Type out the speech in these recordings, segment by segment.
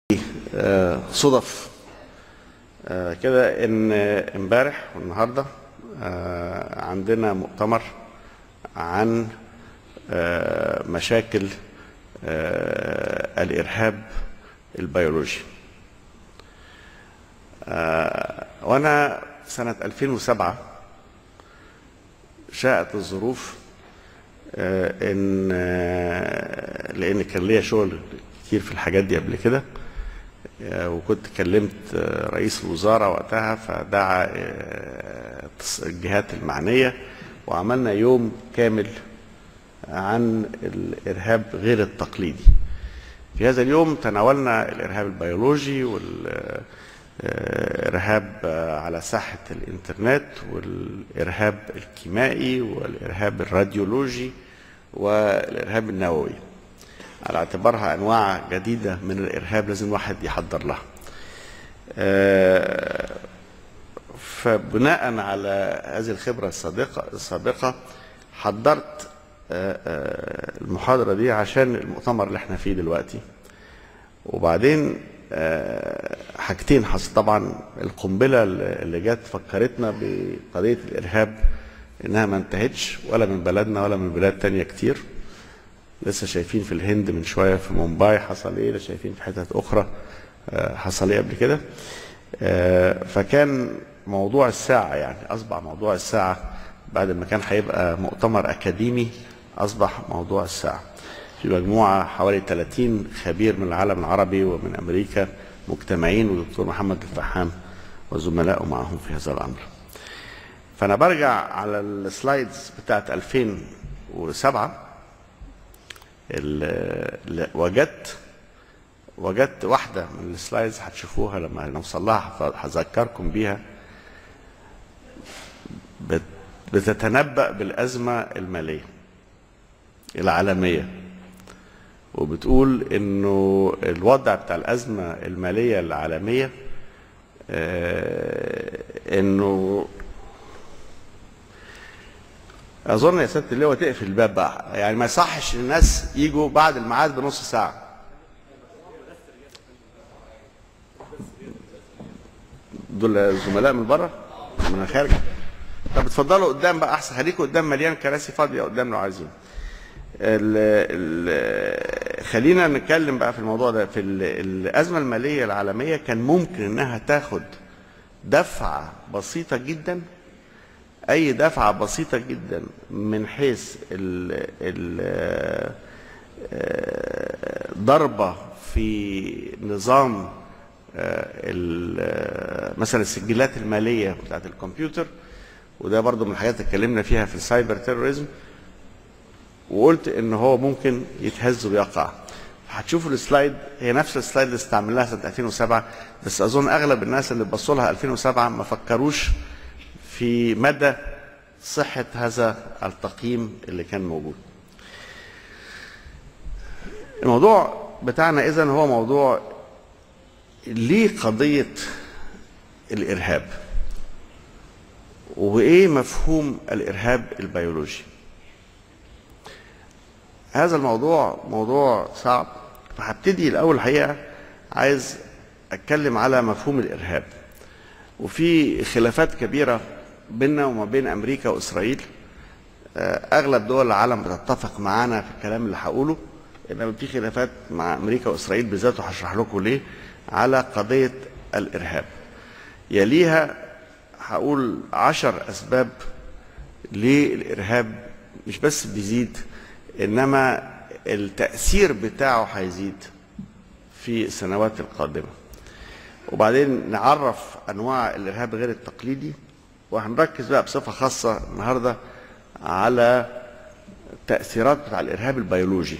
آه، صدف آه، كده ان امبارح والنهارده آه، عندنا مؤتمر عن آه، مشاكل آه، الارهاب البيولوجي آه، وانا سنه 2007 شاءت الظروف آه، ان آه، لان كان ليا شغل كتير في الحاجات دي قبل كده آه، وكنت كلمت آه، رئيس الوزارة وقتها فدعا آه، الجهات المعنية وعملنا يوم كامل عن الإرهاب غير التقليدي في هذا اليوم تناولنا الإرهاب البيولوجي والإرهاب على ساحة الإنترنت والإرهاب الكيمائي والإرهاب الراديولوجي والإرهاب النووي على اعتبارها انواع جديده من الارهاب لازم الواحد يحضر لها. آه، فبناء على هذه الخبره السابقه السابقه حضرت آه، آه، المحاضره دي عشان المؤتمر اللي احنا فيه دلوقتي. وبعدين آه، حاجتين حصل طبعا القنبله اللي جت فكرتنا بقضيه الارهاب انها ما انتهتش ولا من بلدنا ولا من بلاد تانية كتير. لسه شايفين في الهند من شويه في مومباي حصل ايه لسه شايفين في حتت اخرى آه، حصل ايه قبل كده آه، فكان موضوع الساعه يعني اصبح موضوع الساعه بعد ما كان هيبقى مؤتمر اكاديمي اصبح موضوع الساعه في مجموعه حوالي 30 خبير من العالم العربي ومن امريكا مجتمعين والدكتور محمد الفحام وزملائه معهم في هذا الامر فانا برجع على السلايدز بتاعت 2007 ال- ال- وجدت وجدت واحدة من السلايدز هتشوفوها لما نوصل لها هذكركم بيها بت- بتتنبأ بالأزمة المالية العالمية وبتقول انه الوضع بتاع الأزمة المالية العالمية آه، انه اظن يا سياده اللواء تقفل الباب بقى يعني ما يصحش الناس يجوا بعد الميعاد بنص ساعه دول زملاء من بره من الخارج طب اتفضلوا قدام بقى احسن خليكوا قدام مليان كراسي فاضيه قدام لو عايزين ال ال خلينا نتكلم بقى في الموضوع ده في ال- الازمه الماليه العالميه كان ممكن انها تاخد دفعه بسيطه جدا اي دفعه بسيطه جدا من حيث ال ال ضربه في نظام آه، ال- آه، مثلا السجلات الماليه بتاعت الكمبيوتر وده برضو من الحاجات اللي اتكلمنا فيها في السايبر تيروريزم وقلت ان هو ممكن يتهز ويقع هتشوفوا السلايد هي نفس السلايد اللي استعملناها سنه 2007 بس اظن اغلب الناس اللي بصوا لها 2007 ما فكروش في مدى صحة هذا التقييم اللي كان موجود الموضوع بتاعنا إذن هو موضوع ليه قضية الإرهاب وإيه مفهوم الإرهاب البيولوجي هذا الموضوع موضوع صعب فهبتدي الأول الحقيقة عايز أتكلم على مفهوم الإرهاب وفي خلافات كبيرة بيننا وما بين أمريكا وإسرائيل آه، أغلب دول العالم بتتفق معانا في الكلام اللي هقوله إنما في خلافات مع أمريكا وإسرائيل بالذات وهشرح لكم ليه على قضية الإرهاب يليها هقول عشر أسباب ليه الإرهاب مش بس بيزيد إنما التأثير بتاعه هيزيد في السنوات القادمة وبعدين نعرف انواع الارهاب غير التقليدي وهنركز بقى بصفه خاصه النهارده على التاثيرات بتاع الارهاب البيولوجي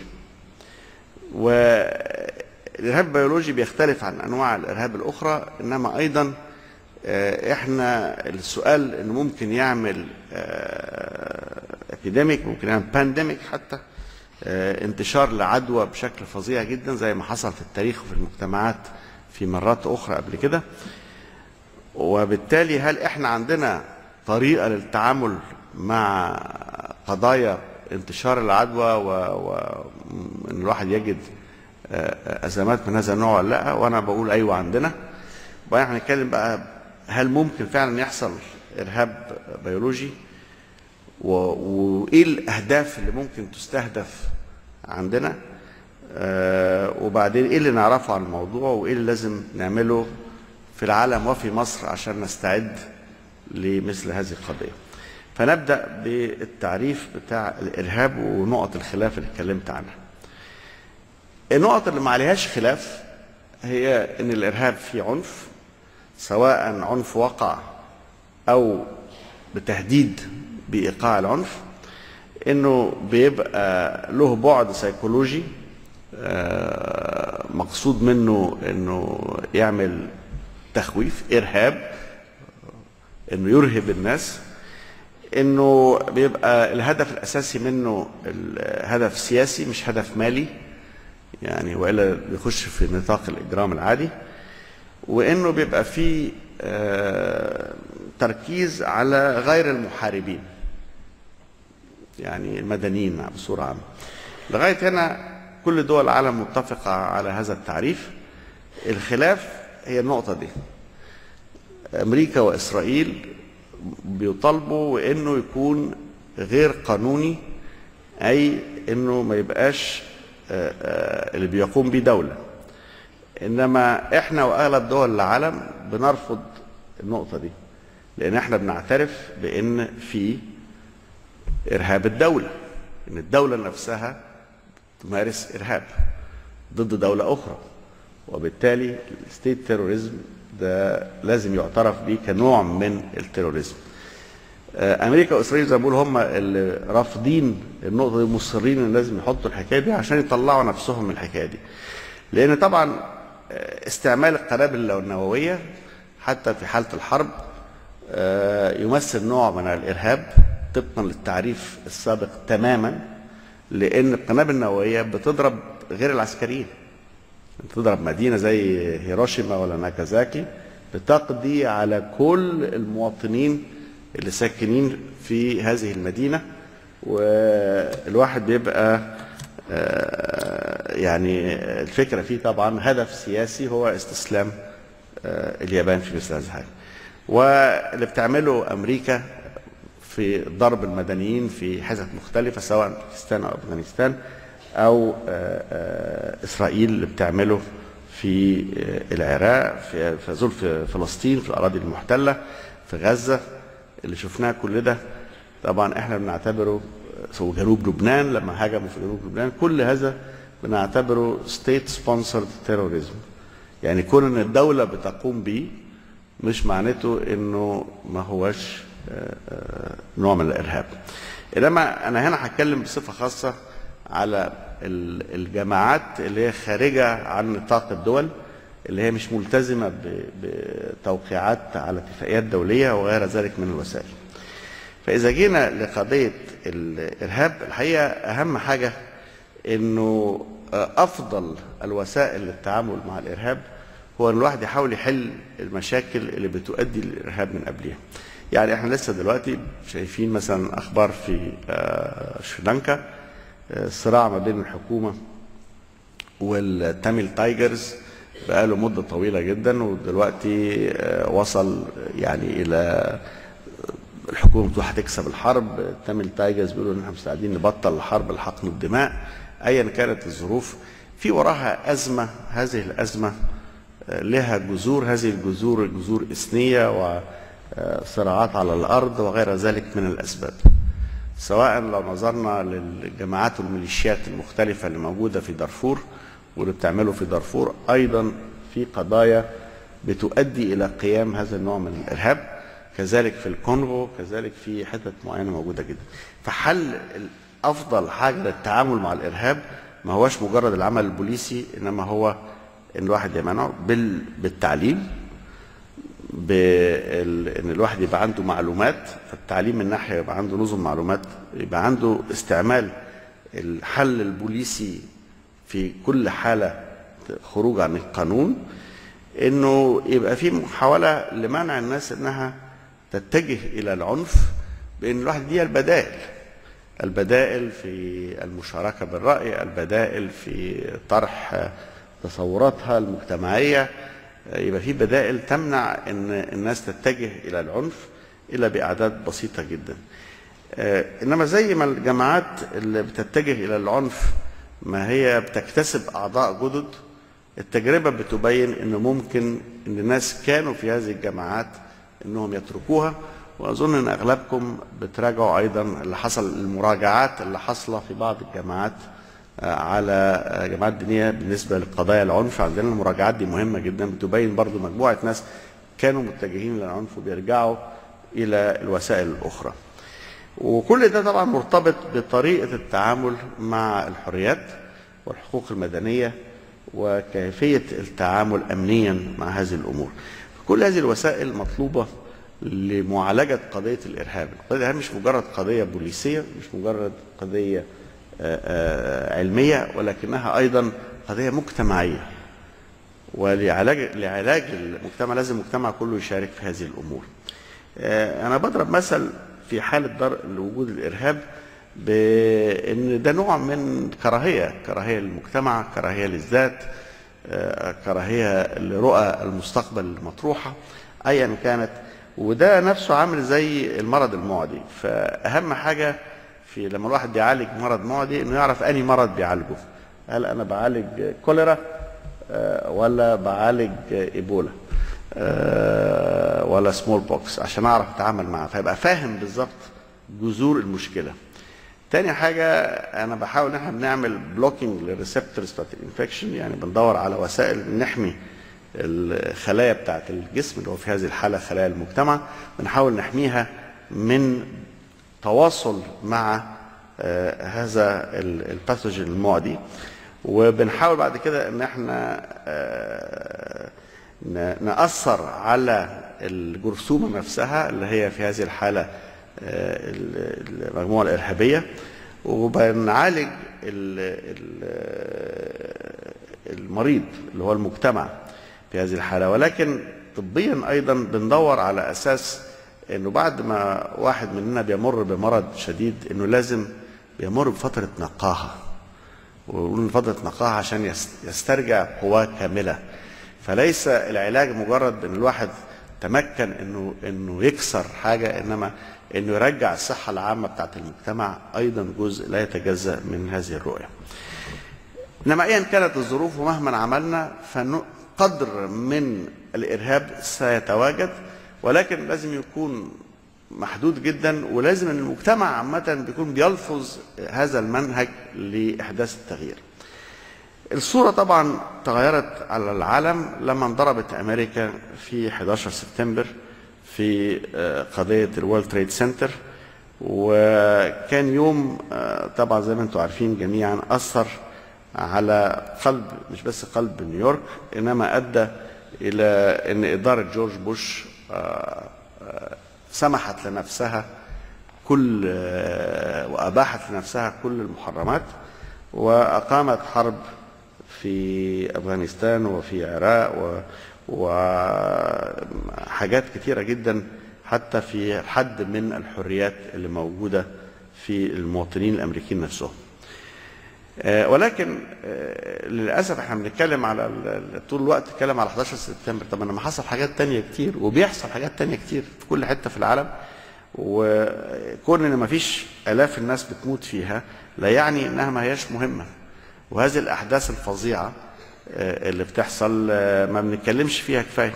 والارهاب البيولوجي بيختلف عن انواع الارهاب الاخرى انما ايضا آه، احنا السؤال انه ممكن يعمل ابيديميك ممكن يعمل بانديميك حتى آه، انتشار لعدوى بشكل فظيع جدا زي ما حصل في التاريخ وفي المجتمعات في مرات اخرى قبل كده وبالتالي هل احنا عندنا طريقه للتعامل مع قضايا انتشار العدوى وان الواحد يجد آه، ازمات من هذا النوع ولا لا وانا بقول ايوه عندنا وبعدين هنتكلم بقى هل ممكن فعلا يحصل ارهاب بيولوجي و- وايه الاهداف اللي ممكن تستهدف عندنا آه، وبعدين ايه اللي نعرفه عن الموضوع وايه اللي لازم نعمله في العالم وفي مصر عشان نستعد لمثل هذه القضيه فنبدا بالتعريف بتاع الارهاب ونقط الخلاف اللي اتكلمت عنها النقط اللي ما عليهاش خلاف هي ان الارهاب فيه عنف سواء عنف وقع او بتهديد بايقاع العنف انه بيبقى له بعد سيكولوجي آه، مقصود منه انه يعمل تخويف ارهاب انه يرهب الناس انه بيبقى الهدف الاساسي منه الهدف سياسي مش هدف مالي يعني والا بيخش في نطاق الاجرام العادي وانه بيبقى فيه آه، تركيز على غير المحاربين يعني المدنيين بصوره عامه لغايه هنا كل دول العالم متفقه على هذا التعريف الخلاف هي النقطه دي امريكا واسرائيل بيطالبوا وانه يكون غير قانوني اي انه ما يبقاش آه، آه، اللي بيقوم به دوله انما احنا واغلب دول العالم بنرفض النقطه دي لان احنا بنعترف بان في ارهاب الدوله ان الدوله نفسها تمارس ارهاب ضد دوله اخرى وبالتالي الستيت تيروريزم ده لازم يعترف به كنوع من التيروريزم آه، امريكا واسرائيل زي ما بقول هم اللي رافضين النقطه دي مصرين ان لازم يحطوا الحكايه دي عشان يطلعوا نفسهم من الحكايه دي لان طبعا آه، استعمال القنابل النوويه حتى في حاله الحرب آه، يمثل نوع من الارهاب طبقا للتعريف السابق تماما لان القنابل النوويه بتضرب غير العسكريين تضرب مدينه زي هيروشيما ولا ناكازاكي بتقضي على كل المواطنين اللي ساكنين في هذه المدينه والواحد بيبقى آه، يعني الفكره فيه طبعا هدف سياسي هو استسلام آه، اليابان في مثل هذه الحاجه واللي بتعمله امريكا في ضرب المدنيين في حتت مختلفه سواء باكستان او افغانستان او آه، آه، اسرائيل اللي بتعمله في آه، العراق في في زول في فلسطين في الاراضي المحتله في غزه اللي شفناه كل ده طبعا احنا بنعتبره سو جنوب لبنان لما هاجموا في جنوب لبنان كل هذا بنعتبره ستيت سبونسرد تيروريزم يعني كون ان الدوله بتقوم به مش معناته انه ما هوش آه، آه، نوع من الارهاب انما انا هنا هتكلم بصفه خاصه على ال- الجماعات اللي هي خارجه عن نطاق الدول اللي هي مش ملتزمه ب- بتوقيعات على اتفاقيات دوليه وغير ذلك من الوسائل فاذا جينا لقضيه الارهاب الحقيقه اهم حاجه انه افضل الوسائل للتعامل مع الارهاب هو ان الواحد يحاول يحل المشاكل اللي بتؤدي للارهاب من قبلها. يعني احنا لسه دلوقتي شايفين مثلا اخبار في آه، شريلانكا آه، صراع ما بين الحكومه والتاميل تايجرز بقاله مده طويله جدا ودلوقتي آه، وصل يعني الى الحكومه بتقول هتكسب الحرب التاميل تايجرز بيقولوا ان احنا مستعدين نبطل الحرب لحقن الدماء ايا كانت الظروف في وراها ازمه هذه الازمه آه، لها جذور هذه الجذور جذور اثنيه وصراعات على الارض وغير ذلك من الاسباب سواء لو نظرنا للجماعات والميليشيات المختلفه اللي موجوده في دارفور واللي بتعمله في دارفور ايضا في قضايا بتؤدي الى قيام هذا النوع من الارهاب كذلك في الكونغو كذلك في حتت معينه موجوده جدا فحل افضل حاجه للتعامل مع الارهاب ما هوش مجرد العمل البوليسي انما هو ان الواحد يمنعه بال... بالتعليم بال... ان الواحد يبقى عنده معلومات فالتعليم من ناحيه يبقى عنده نظم معلومات يبقى عنده استعمال الحل البوليسي في كل حاله خروج عن القانون انه يبقى في محاوله لمنع الناس انها تتجه الى العنف بان الواحد يديها البدائل البدائل في المشاركة بالرأي البدائل في طرح تصوراتها المجتمعية يبقى في بدائل تمنع ان الناس تتجه الى العنف الا باعداد بسيطه جدا انما زي ما الجماعات اللي بتتجه الى العنف ما هي بتكتسب اعضاء جدد التجربه بتبين انه ممكن ان الناس كانوا في هذه الجماعات انهم يتركوها واظن ان اغلبكم بتراجعوا ايضا اللي حصل المراجعات اللي حاصله في بعض الجامعات على جماعات دينيه بالنسبه لقضايا العنف عندنا المراجعات دي مهمه جدا بتبين برضو مجموعه ناس كانوا متجهين للعنف وبيرجعوا الى الوسائل الاخرى. وكل ده طبعا مرتبط بطريقه التعامل مع الحريات والحقوق المدنيه وكيفيه التعامل امنيا مع هذه الامور. كل هذه الوسائل مطلوبه لمعالجه قضيه الارهاب، قضيه الارهاب مش مجرد قضيه بوليسيه، مش مجرد قضيه علميه ولكنها ايضا قضيه مجتمعيه. ولعلاج لعلاج المجتمع لازم المجتمع كله يشارك في هذه الامور. انا بضرب مثل في حاله در لوجود الارهاب بان ده نوع من كراهيه، كراهيه للمجتمع، كراهيه للذات، كراهيه لرؤى المستقبل المطروحه ايا كانت وده نفسه عامل زي المرض المعدي فاهم حاجه في لما الواحد بيعالج مرض معدي انه يعرف اني مرض بيعالجه هل انا بعالج كوليرا ولا بعالج ايبولا ولا سمول بوكس عشان اعرف اتعامل معاه فيبقى فاهم بالظبط جذور المشكله تاني حاجة أنا بحاول إن احنا بنعمل بلوكينج للريسبتورز بتاعت الانفكشن يعني بندور على وسائل نحمي الخلايا بتاعت الجسم اللي هو في هذه الحالة خلايا المجتمع بنحاول نحميها من تواصل مع آه هذا الباثوجين المعدي وبنحاول بعد كده ان احنا آه نأثر على الجرثومة نفسها اللي هي في هذه الحالة المجموعة الإرهابية وبنعالج المريض اللي هو المجتمع في هذه الحالة ولكن طبيا أيضا بندور على أساس أنه بعد ما واحد مننا بيمر بمرض شديد أنه لازم بيمر بفترة نقاهة ونقول فترة نقاهة عشان يسترجع قواه كاملة فليس العلاج مجرد أن الواحد تمكن انه انه يكسر حاجه انما انه يرجع الصحه العامه بتاعت المجتمع ايضا جزء لا يتجزا من هذه الرؤيه. انما ايا كانت الظروف ومهما عملنا فقدر من الارهاب سيتواجد ولكن لازم يكون محدود جدا ولازم ان المجتمع عامه بيكون بيلفظ هذا المنهج لاحداث التغيير. الصورة طبعا تغيرت على العالم لما انضربت أمريكا في 11 سبتمبر في قضية الورلد تريد سنتر وكان يوم طبعا زي ما انتم عارفين جميعا أثر على قلب مش بس قلب نيويورك إنما أدى إلى أن إدارة جورج بوش سمحت لنفسها كل وأباحت لنفسها كل المحرمات وأقامت حرب في افغانستان وفي العراق وحاجات كثيره جدا حتى في حد من الحريات اللي موجوده في المواطنين الامريكيين نفسهم. ولكن للاسف احنا بنتكلم على طول الوقت نتكلم على 11 سبتمبر طب لما حصل حاجات تانية كتير وبيحصل حاجات تانية كتير في كل حته في العالم وكون ان مفيش الاف الناس بتموت فيها لا يعني انها ما هياش مهمه وهذه الاحداث الفظيعه اللي بتحصل ما بنتكلمش فيها كفايه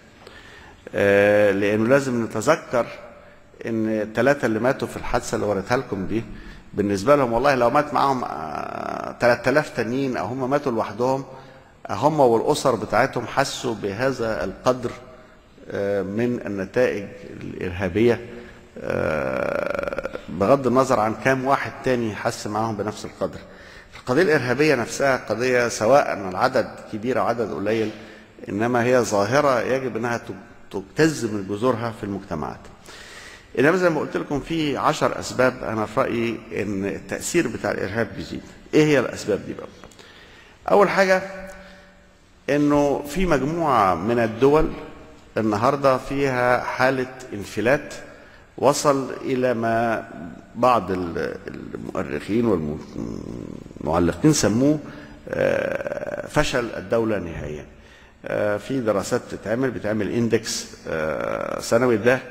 لانه لازم نتذكر ان الثلاثه اللي ماتوا في الحادثه اللي وريتها لكم دي بالنسبه لهم والله لو مات معاهم 3000 تانيين او هم ماتوا لوحدهم هم والاسر بتاعتهم حسوا بهذا القدر من النتائج الارهابيه بغض النظر عن كام واحد تاني حس معاهم بنفس القدر القضية الإرهابية نفسها قضية سواء العدد كبير أو عدد قليل إنما هي ظاهرة يجب أنها تجتز من جذورها في المجتمعات إنما زي ما قلت لكم في عشر أسباب أنا في رأيي إن التأثير بتاع الإرهاب بيزيد إيه هي الأسباب دي بقى أول حاجة إنه في مجموعة من الدول النهاردة فيها حالة انفلات وصل الى ما بعض المؤرخين والمعلقين سموه فشل الدوله نهائيا في دراسات بتتعمل بتعمل اندكس سنوي ده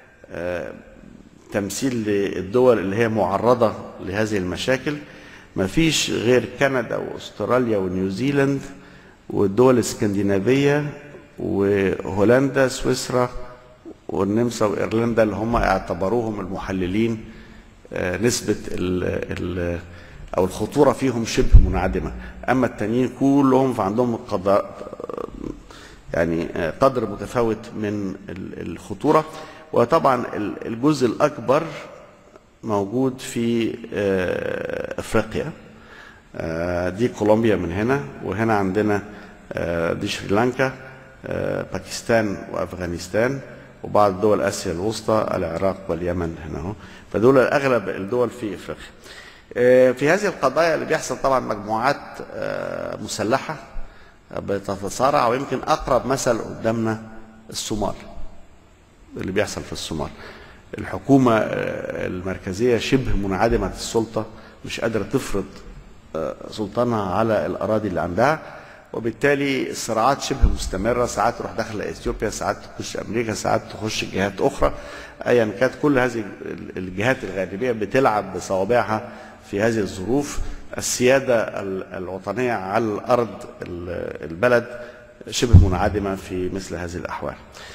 تمثيل للدول اللي هي معرضه لهذه المشاكل ما فيش غير كندا واستراليا ونيوزيلاند والدول الاسكندنافيه وهولندا سويسرا والنمسا وايرلندا اللي هم اعتبروهم المحللين نسبه ال ال او الخطوره فيهم شبه منعدمه اما التانيين كلهم فعندهم قضاء يعني قدر متفاوت من الخطوره وطبعا الجزء الاكبر موجود في افريقيا دي كولومبيا من هنا وهنا عندنا دي شريلانكا باكستان وافغانستان وبعض دول اسيا الوسطى العراق واليمن هنا اهو فدول اغلب الدول في افريقيا في هذه القضايا اللي بيحصل طبعا مجموعات مسلحه بتتصارع ويمكن اقرب مثل قدامنا الصومال اللي بيحصل في الصومال الحكومه المركزيه شبه منعدمه السلطه مش قادره تفرض سلطانها على الاراضي اللي عندها وبالتالي الصراعات شبه مستمره ساعات تروح داخله اثيوبيا ساعات تخش امريكا ساعات تخش جهات اخرى ايا كانت كل هذه الجهات الغالبيه بتلعب بصوابعها في هذه الظروف السياده الوطنيه على الارض البلد شبه منعدمه في مثل هذه الاحوال.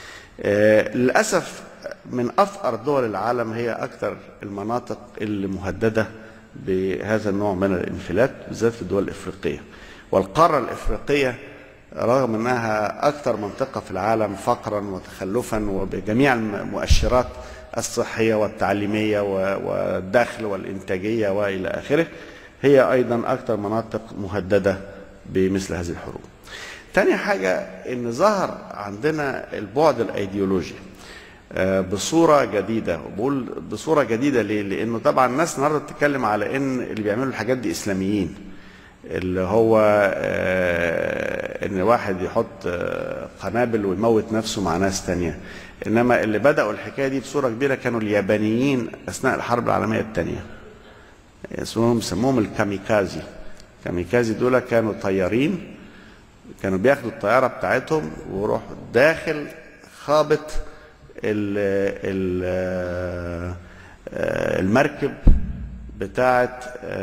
للاسف من افقر دول العالم هي اكثر المناطق اللي مهدده بهذا النوع من الانفلات بالذات في الدول الافريقيه. والقاره الافريقيه رغم انها اكثر منطقه في العالم فقرا وتخلفا وبجميع المؤشرات الصحيه والتعليميه والدخل والانتاجيه والى اخره هي ايضا اكثر مناطق مهدده بمثل هذه الحروب. تاني حاجه ان ظهر عندنا البعد الايديولوجي بصوره جديده وبقول بصوره جديده ليه؟ لانه طبعا الناس النهارده بتتكلم على ان اللي بيعملوا الحاجات دي اسلاميين. اللي هو ان واحد يحط قنابل ويموت نفسه مع ناس تانية انما اللي بدأوا الحكاية دي بصورة كبيرة كانوا اليابانيين اثناء الحرب العالمية الثانية اسمهم سموهم الكاميكازي الكاميكازي دول كانوا طيارين كانوا بياخدوا الطيارة بتاعتهم ويروحوا داخل خابط ال ال المركب بتاعه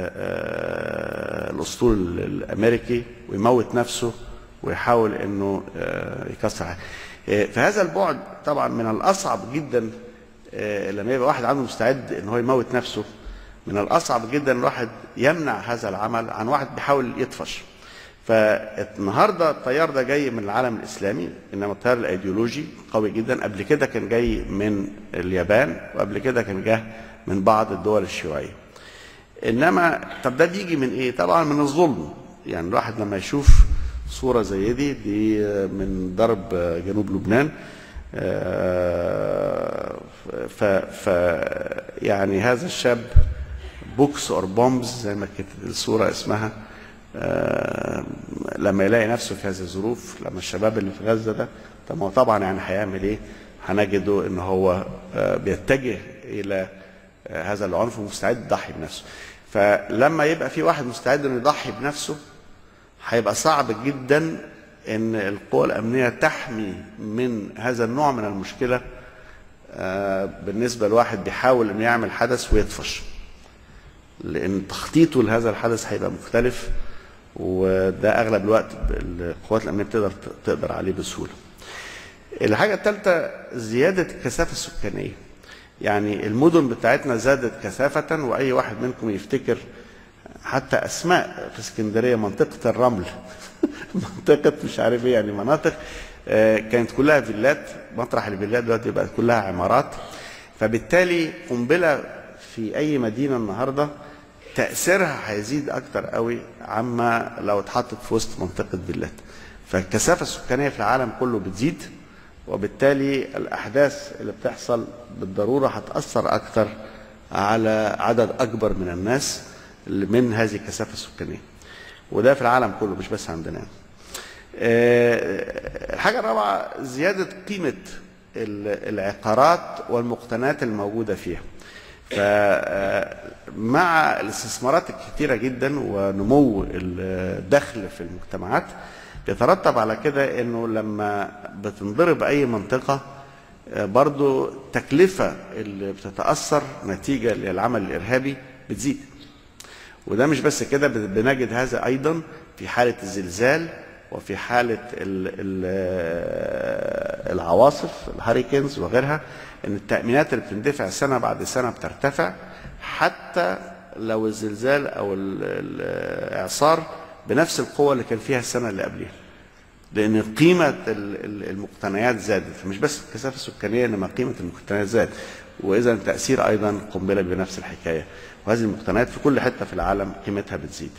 الاسطول الامريكي ويموت نفسه ويحاول انه يكسر في هذا البعد طبعا من الاصعب جدا لما يبقى واحد عنده مستعد ان هو يموت نفسه من الاصعب جدا الواحد يمنع هذا العمل عن واحد بيحاول يطفش فالنهارده التيار ده جاي من العالم الاسلامي انما التيار الايديولوجي قوي جدا قبل كده كان جاي من اليابان وقبل كده كان جه من بعض الدول الشيوعيه انما طب ده بيجي من ايه؟ طبعا من الظلم يعني الواحد لما يشوف صوره زي دي دي من ضرب جنوب لبنان ف, ف يعني هذا الشاب بوكس اور بومبز زي ما كانت الصوره اسمها لما يلاقي نفسه في هذه الظروف لما الشباب اللي في غزه ده طب هو طبعا يعني هيعمل ايه؟ هنجده ان هو بيتجه الى هذا العنف ومستعد يضحي بنفسه فلما يبقى في واحد مستعد انه يضحي بنفسه هيبقى صعب جدا ان القوى الامنيه تحمي من هذا النوع من المشكله بالنسبه لواحد بيحاول انه يعمل حدث ويطفش لان تخطيطه لهذا الحدث هيبقى مختلف وده اغلب الوقت القوات الامنيه بتقدر تقدر عليه بسهوله. الحاجه الثالثه زياده الكثافه السكانيه. يعني المدن بتاعتنا زادت كثافة وأي واحد منكم يفتكر حتى أسماء في اسكندرية منطقة الرمل منطقة مش عارف ايه يعني مناطق كانت كلها فيلات مطرح الفيلات دلوقتي بقت كلها عمارات فبالتالي قنبلة في أي مدينة النهاردة تأثيرها هيزيد أكتر قوي عما لو اتحطت في وسط منطقة فيلات فالكثافة السكانية في العالم كله بتزيد وبالتالي الأحداث اللي بتحصل بالضرورة هتأثر أكثر على عدد أكبر من الناس من هذه الكثافة السكانية وده في العالم كله مش بس عندنا الحاجة الرابعة زيادة قيمة ال- العقارات والمقتنيات الموجوده فيها فمع الاستثمارات الكتيره جدا ونمو الدخل في المجتمعات يترتب على كده انه لما بتنضرب اي منطقه آه، برضو التكلفه اللي بتتاثر نتيجه للعمل الارهابي بتزيد وده مش بس كده بن- بنجد هذا ايضا في حاله الزلزال وفي حاله ال ال العواصف الهاريكنز وغيرها ان التامينات اللي بتندفع سنه بعد سنه بترتفع حتى لو الزلزال او ال- الاعصار بنفس القوه اللي كان فيها السنه اللي قبلها لان قيمه ال- ال- المقتنيات زادت فمش بس الكثافه السكانيه انما قيمه المقتنيات زادت واذا تاثير ايضا قنبله بنفس الحكايه وهذه المقتنيات في كل حته في العالم قيمتها بتزيد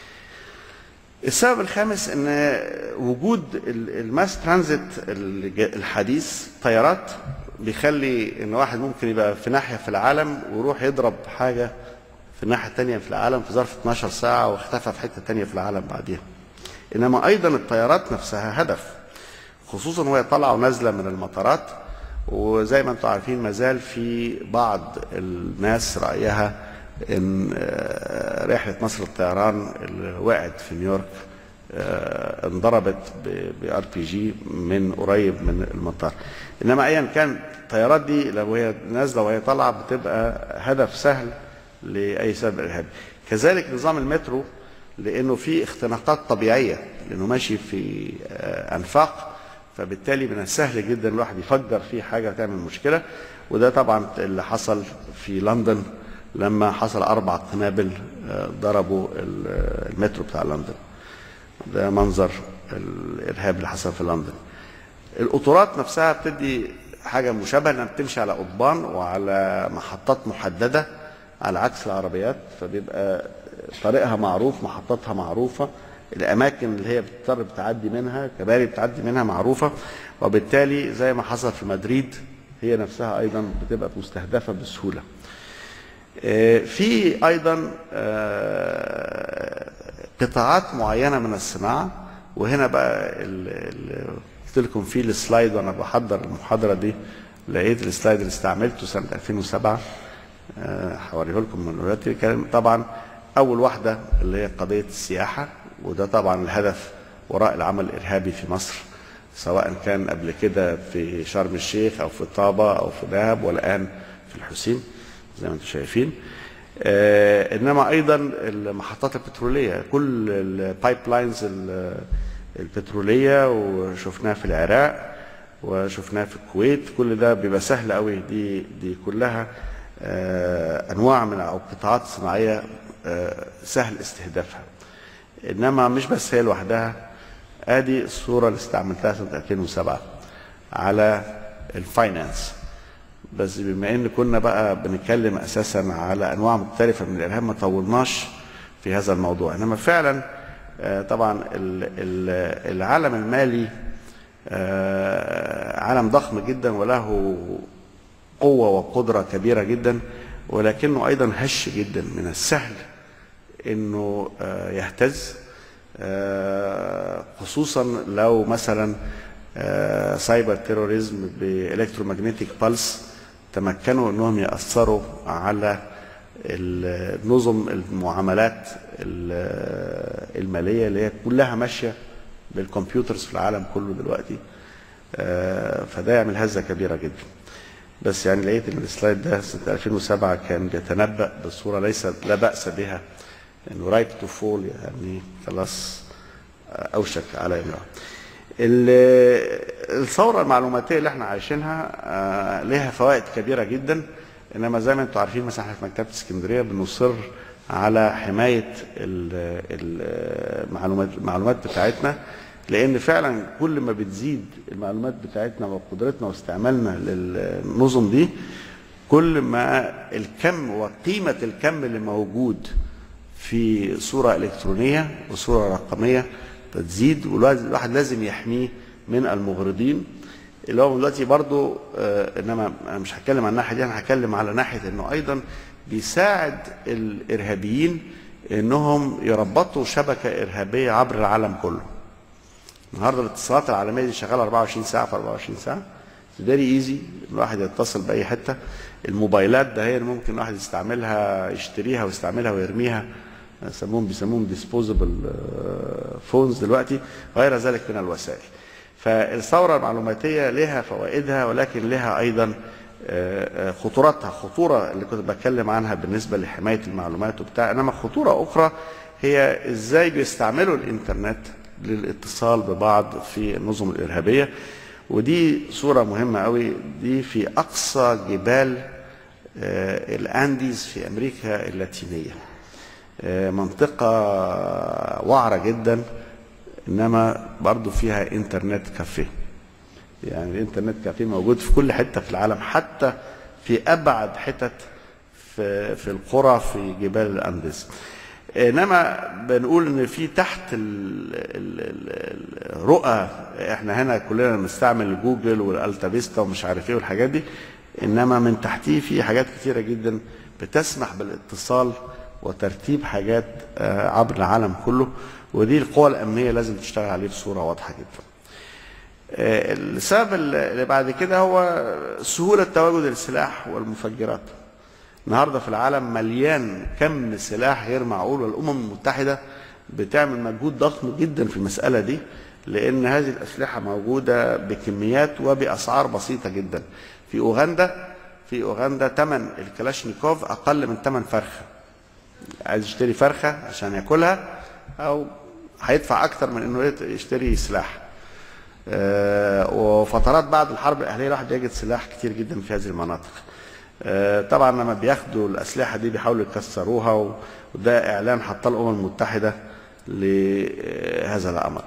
السبب الخامس ان وجود ال- الماس ترانزيت الج- الحديث طيارات بيخلي ان واحد ممكن يبقى في ناحيه في العالم ويروح يضرب حاجه في الناحيه الثانيه في العالم في ظرف 12 ساعه واختفى في حته ثانيه في العالم بعديها انما ايضا الطيارات نفسها هدف خصوصا وهي طالعه ونازله من المطارات وزي ما انتم عارفين ما زال في بعض الناس رايها ان آه، رحله مصر للطيران اللي وقعت في نيويورك آه، انضربت بار بي جي من قريب من المطار انما ايا كان الطيارات دي لو هي نازله وهي طالعه بتبقى هدف سهل لاي سبب ارهابي كذلك نظام المترو لانه في اختناقات طبيعيه لانه ماشي في آه، انفاق فبالتالي من السهل جدا الواحد يفجر فيه حاجه تعمل مشكله وده طبعا اللي حصل في لندن لما حصل اربع قنابل آه، ضربوا ال- المترو بتاع لندن ده منظر الارهاب اللي حصل في لندن القطارات نفسها بتدي حاجه مشابهه انها بتمشي على قضبان وعلى محطات محدده على عكس العربيات فبيبقى طريقها معروف محطاتها معروفه الاماكن اللي هي بتضطر بتعدي منها كباري بتعدي منها معروفه وبالتالي زي ما حصل في مدريد هي نفسها ايضا بتبقى مستهدفه بسهوله آه، في ايضا آه، قطاعات معينه من الصناعه وهنا بقى ال- ال- قلت لكم في السلايد وانا بحضر المحاضره دي لقيت السلايد اللي استعملته سنه 2007 آه، هوريه لكم من دلوقتي كان طبعا اول واحده اللي هي قضيه السياحه وده طبعا الهدف وراء العمل الارهابي في مصر سواء كان قبل كده في شرم الشيخ او في طابه او في دهب والان في الحسين زي ما انتم شايفين آه انما ايضا المحطات البتروليه كل البايب لاينز البتروليه وشفناها في العراق وشفناها في الكويت كل ده بيبقى سهل قوي دي دي كلها آه انواع من او قطاعات صناعيه آه سهل استهدافها انما مش بس هي لوحدها ادي الصوره اللي استعملتها سنه 2007 على الفاينانس بس بما ان كنا بقى بنتكلم اساسا على انواع مختلفه من الارهاب ما طولناش في هذا الموضوع انما فعلا آه، طبعا ال- ال- العالم المالي آه، عالم ضخم جدا وله قوه وقدره كبيره جدا ولكنه ايضا هش جدا من السهل انه آه، يهتز آه، خصوصا لو مثلا آه، سايبر تيروريزم بالكترومagnetic بالس تمكنوا انهم ياثروا على ال- نظم المعاملات ال- الماليه اللي هي كلها ماشيه بالكمبيوترز في العالم كله دلوقتي آه، فده يعمل هزه كبيره جدا بس يعني لقيت ان السلايد ده سنه 2007 كان بيتنبأ بصوره ليس لا بأس بها انه رايت تو فول يعني خلاص آه، اوشك على انه ال- الثوره المعلوماتيه اللي احنا عايشينها آه، لها فوائد كبيره جدا انما زي ما انتم عارفين مثلا احنا في مكتبه اسكندريه بنصر على حمايه ال- ال- المعلومات المعلومات بتاعتنا لان فعلا كل ما بتزيد المعلومات بتاعتنا وقدرتنا واستعمالنا للنظم دي كل ما الكم وقيمه الكم اللي موجود في صوره الكترونيه وصوره رقميه تزيد والواحد لازم يحميه من المغرضين اللي هو دلوقتي برضو آه انما انا مش هتكلم عن الناحيه دي انا هتكلم على ناحيه انه ايضا بيساعد الارهابيين انهم يربطوا شبكه ارهابيه عبر العالم كله. النهارده الاتصالات العالميه دي شغاله 24 ساعه في 24 ساعه فيري ايزي الواحد يتصل باي حته الموبايلات ده هي ممكن الواحد يستعملها يشتريها ويستعملها ويرميها يسموهم بيسموهم ديسبوزبل فونز دلوقتي غير ذلك من الوسائل فالثوره المعلوماتيه لها فوائدها ولكن لها ايضا آه، آه، خطوراتها خطوره اللي كنت بتكلم عنها بالنسبه لحمايه المعلومات وبتاع انما خطوره اخرى هي ازاي بيستعملوا الانترنت للاتصال ببعض في النظم الارهابيه ودي صوره مهمه قوي دي في اقصى جبال آه، الانديز في امريكا اللاتينيه آه، منطقه وعره جدا انما برضو فيها انترنت كافيه يعني الانترنت كافيه موجود في كل حته في العالم حتى في ابعد حتت في في القرى في جبال الانديز انما بنقول ان في تحت ال- ال- ال- الرؤى احنا هنا كلنا بنستعمل جوجل والالتا فيستا ومش عارف ايه والحاجات دي انما من تحتيه في حاجات كتيره جدا بتسمح بالاتصال وترتيب حاجات آه، عبر العالم كله ودي القوى الامنيه لازم تشتغل عليه بصوره واضحه جدا. آه، السبب اللي بعد كده هو سهوله تواجد السلاح والمفجرات. النهارده في العالم مليان كم سلاح غير معقول والامم المتحده بتعمل مجهود ضخم جدا في المساله دي لان هذه الاسلحه موجوده بكميات وباسعار بسيطه جدا. في اوغندا في اوغندا ثمن الكلاشنيكوف اقل من ثمن فرخه. عايز يشتري فرخه عشان ياكلها او هيدفع اكتر من انه يشتري سلاح. آه، وفترات بعد الحرب الاهليه الواحد يجد سلاح كتير جدا في هذه المناطق. آه، طبعا لما بياخدوا الاسلحه دي بيحاولوا يكسروها و- وده اعلان حطاه الامم المتحده لهذا الامر.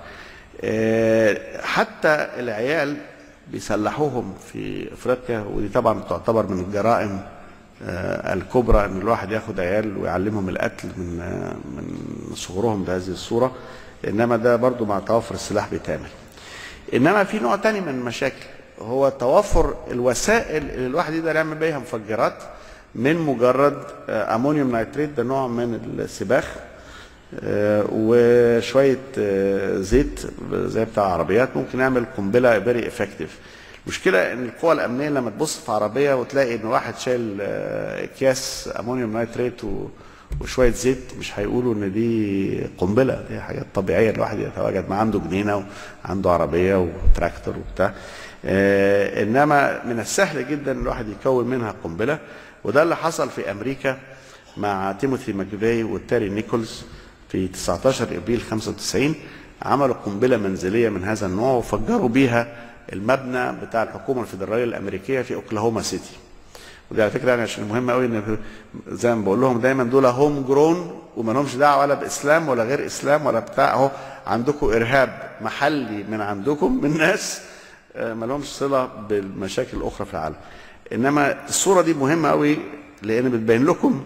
آه، حتى العيال بيسلحوهم في افريقيا ودي طبعا تعتبر من الجرائم آه، الكبرى ان الواحد ياخد عيال ويعلمهم القتل من آه، من صغرهم بهذه الصوره انما ده برضو مع توفر السلاح بيتعمل. انما في نوع تاني من المشاكل هو توفر الوسائل اللي الواحد يقدر يعمل بيها مفجرات من مجرد آه، امونيوم نيتريت ده نوع من السباخ آه، وشويه آه، زيت زي بتاع العربيات ممكن يعمل قنبله فيري افكتيف المشكله ان القوى الامنيه لما تبص في عربيه وتلاقي ان واحد شايل آه، اكياس امونيوم نيتريت و وشويه زيت مش هيقولوا ان دي قنبله دي حاجات طبيعيه الواحد يتواجد ما عنده جنينه وعنده عربيه وتراكتور وبتاع آه انما من السهل جدا الواحد يكون منها قنبله وده اللي حصل في امريكا مع تيموثي ماكفاي وتاري نيكولز في 19 ابريل 95 عملوا قنبله منزليه من هذا النوع وفجروا بيها المبنى بتاع الحكومه الفيدراليه الامريكيه في اوكلاهوما سيتي ودي على فكره يعني عشان مهم قوي ان زي ما بقول لهم دايما دول هوم جرون وما لهمش دعوه ولا باسلام ولا غير اسلام ولا بتاع اهو عندكم ارهاب محلي من عندكم من ناس آه، ما لهمش صله بالمشاكل الاخرى في العالم انما الصوره دي مهمه قوي لان بتبين لكم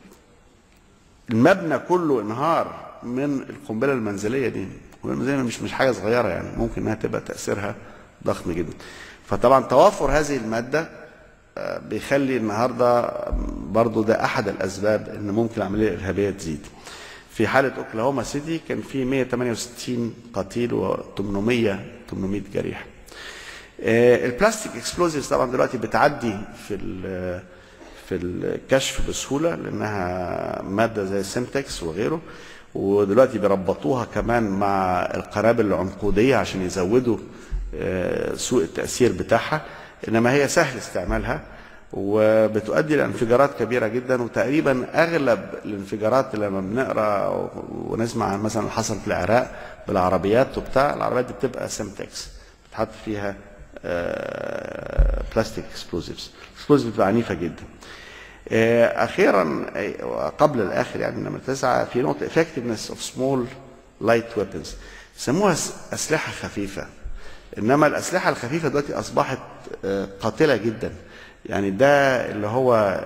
المبنى كله انهار من القنبله المنزليه دي القنبله المنزليه مش مش حاجه صغيره يعني ممكن انها تبقى تاثيرها ضخم جدا فطبعا توافر هذه الماده آه، بيخلي النهارده برضو ده احد الاسباب ان ممكن العمليه الارهابيه تزيد في حاله اوكلاهوما سيتي كان في 168 قتيل و800 800 جريح آه، البلاستيك اكسبلوزيفز طبعا دلوقتي بتعدي في ال- في الكشف بسهوله لانها ماده زي السنتكس وغيره ودلوقتي بيربطوها كمان مع القنابل العنقوديه عشان يزودوا آه، سوء التاثير بتاعها انما هي سهل استعمالها وبتؤدي لانفجارات كبيره جدا وتقريبا اغلب الانفجارات اللي لما بنقرا ونسمع عن مثلا اللي حصل في العراق بالعربيات وبتاع العربيات دي بتبقى سيمتكس بتحط فيها بلاستيك اكسبلوزيفز اكسبلوزيفز بتبقى عنيفه جدا آه، اخيرا آه، قبل الاخر يعني نمره تسعه في نقطه effectiveness of small light weapons يسموها س- اسلحه خفيفه انما الاسلحه الخفيفه دلوقتي اصبحت آه، قاتله جدا يعني ده اللي هو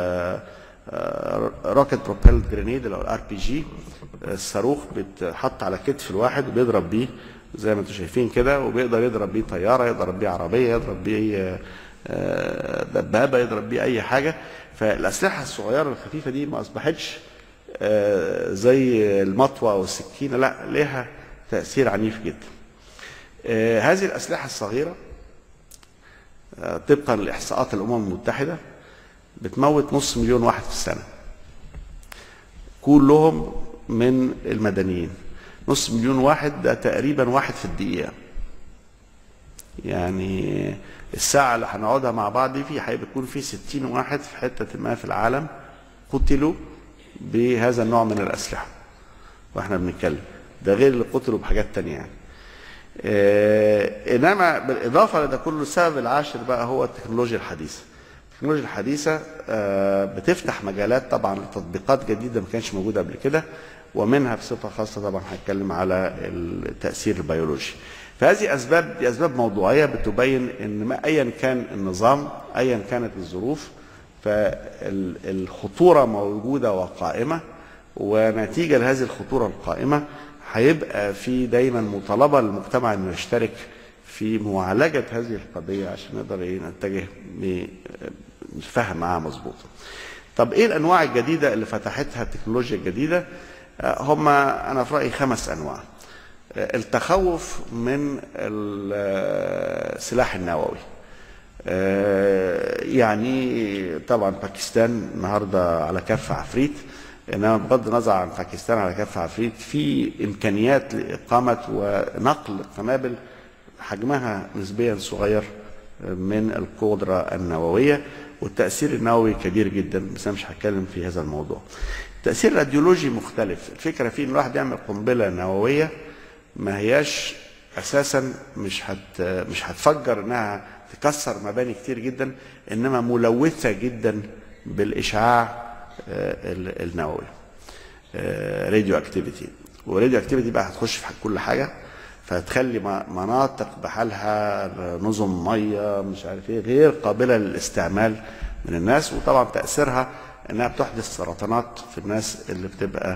روكت بروبيلد جرينيد اللي هو الار بي جي الصاروخ بيتحط على كتف الواحد وبيضرب بيه زي ما انتم شايفين كده وبيقدر يضرب بيه طياره يضرب بيه عربيه يضرب بيه آه، دبابه يضرب بيه اي حاجه فالاسلحه الصغيره الخفيفه دي ما اصبحتش آه، زي المطوه او السكينه لا لها تاثير عنيف جدا آه، هذه الاسلحه الصغيره آه، طبقا لاحصاءات الامم المتحده بتموت نص مليون واحد في السنه كلهم من المدنيين نص مليون واحد ده تقريبا واحد في الدقيقه يعني الساعة اللي هنقعدها مع بعض دي في هيكون في 60 واحد في حتة ما في العالم قتلوا بهذا النوع من الأسلحة واحنا بنتكلم ده غير اللي قتلوا بحاجات تانية يعني آه انما بالاضافه لده كله السبب العاشر بقى هو التكنولوجيا الحديثه التكنولوجيا الحديثه آه بتفتح مجالات طبعا لتطبيقات جديده ما كانش موجوده قبل كده ومنها بصفه خاصه طبعا هنتكلم على التاثير البيولوجي فهذه اسباب دي اسباب موضوعيه بتبين ان ما ايا كان النظام ايا كانت الظروف فالخطوره موجوده وقائمه ونتيجه لهذه الخطوره القائمه هيبقى في دايما مطالبه للمجتمع انه يشترك في معالجه هذه القضيه عشان نقدر ايه نتجه نفهم معاها مظبوط. طب ايه الانواع الجديده اللي فتحتها التكنولوجيا الجديده؟ هم انا في رايي خمس انواع. التخوف من السلاح النووي. يعني طبعا باكستان النهارده على كف عفريت انما بغض النظر عن باكستان على كف عفريت في امكانيات لاقامه ونقل قنابل حجمها نسبيا صغير من القدره النوويه والتاثير النووي كبير جدا بس انا مش هتكلم في هذا الموضوع. التاثير الراديولوجي مختلف، الفكره فيه ان الواحد يعمل قنبله نوويه ما هياش اساسا مش هت مش هتفجر انها تكسر مباني كتير جدا انما ملوثه جدا بالاشعاع النووي راديو اكتيفيتي وراديو اكتيفيتي بقى هتخش في كل حاجه فتخلي مناطق بحالها نظم ميه مش عارف ايه غير قابله للاستعمال من الناس وطبعا تاثيرها انها بتحدث سرطانات في الناس اللي بتبقى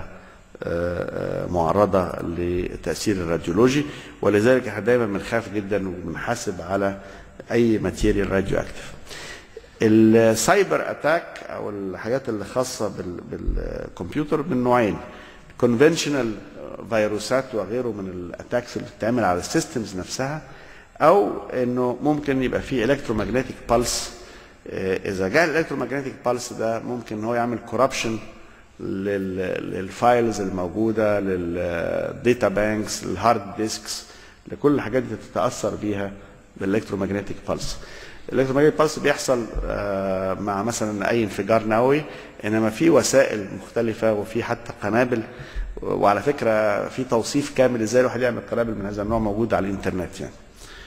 معرضه لتاثير الراديولوجي ولذلك احنا دايما بنخاف جدا وبنحاسب على اي ماتيريال راديو اكتيف السايبر اتاك او الحاجات اللي خاصه بالكمبيوتر من نوعين كونفنشنال فيروسات وغيره من الاتاكس اللي بتتعمل على السيستمز نفسها او انه ممكن يبقى في الكترومagnetic بالس اذا جاء الالكترومagnetic بالس ده ممكن ان هو يعمل كوربشن للفايلز الموجوده للداتا بانكس للهارد ديسكس لكل الحاجات دي تتاثر بيها بالالكترومagnetic بالس الالكترومagnetic بالس بيحصل مع مثلا اي انفجار نووي انما في وسائل مختلفه وفي حتى قنابل وعلى فكره في توصيف كامل ازاي الواحد يعمل قنابل من هذا النوع موجود على الانترنت يعني.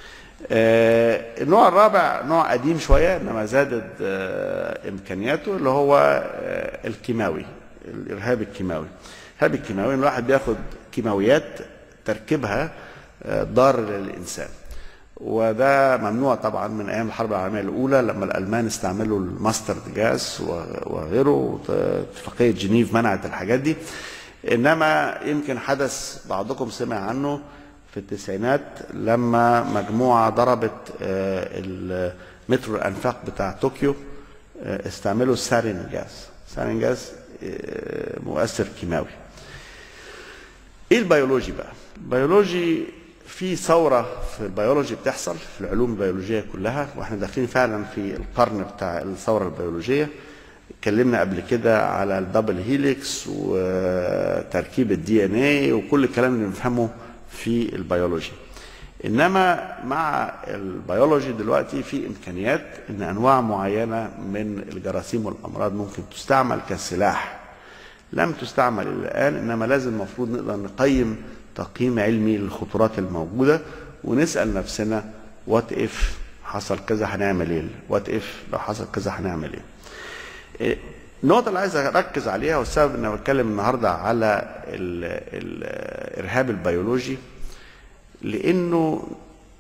النوع الرابع نوع قديم شويه انما زادت امكانياته اللي هو الكيماوي الارهاب الكيماوي. الارهاب الكيماوي ان الواحد بياخد كيماويات تركيبها ضار للانسان. وده ممنوع طبعا من ايام الحرب العالميه الاولى لما الالمان استعملوا الماسترد جاز وغيره اتفاقيه جنيف منعت الحاجات دي انما يمكن حدث بعضكم سمع عنه في التسعينات لما مجموعه ضربت المترو الانفاق بتاع طوكيو استعملوا السارين جاز سارين جاز مؤثر كيماوي ايه البيولوجي بقى البيولوجي في ثورة في البيولوجي بتحصل في العلوم البيولوجية كلها واحنا داخلين فعلا في القرن بتاع الثورة البيولوجية اتكلمنا قبل كده على الدبل هيليكس وتركيب الدي ان اي وكل الكلام اللي بنفهمه في البيولوجي انما مع البيولوجي دلوقتي في امكانيات ان انواع معينه من الجراثيم والامراض ممكن تستعمل كسلاح لم تستعمل الى الان انما لازم المفروض نقدر نقيم تقييم علمي للخطورات الموجوده ونسال نفسنا وات اف حصل كذا هنعمل ايه وات اف لو حصل كذا هنعمل ايه النقطة اللي عايز أركز عليها والسبب إن بتكلم النهاردة على الإرهاب البيولوجي لأنه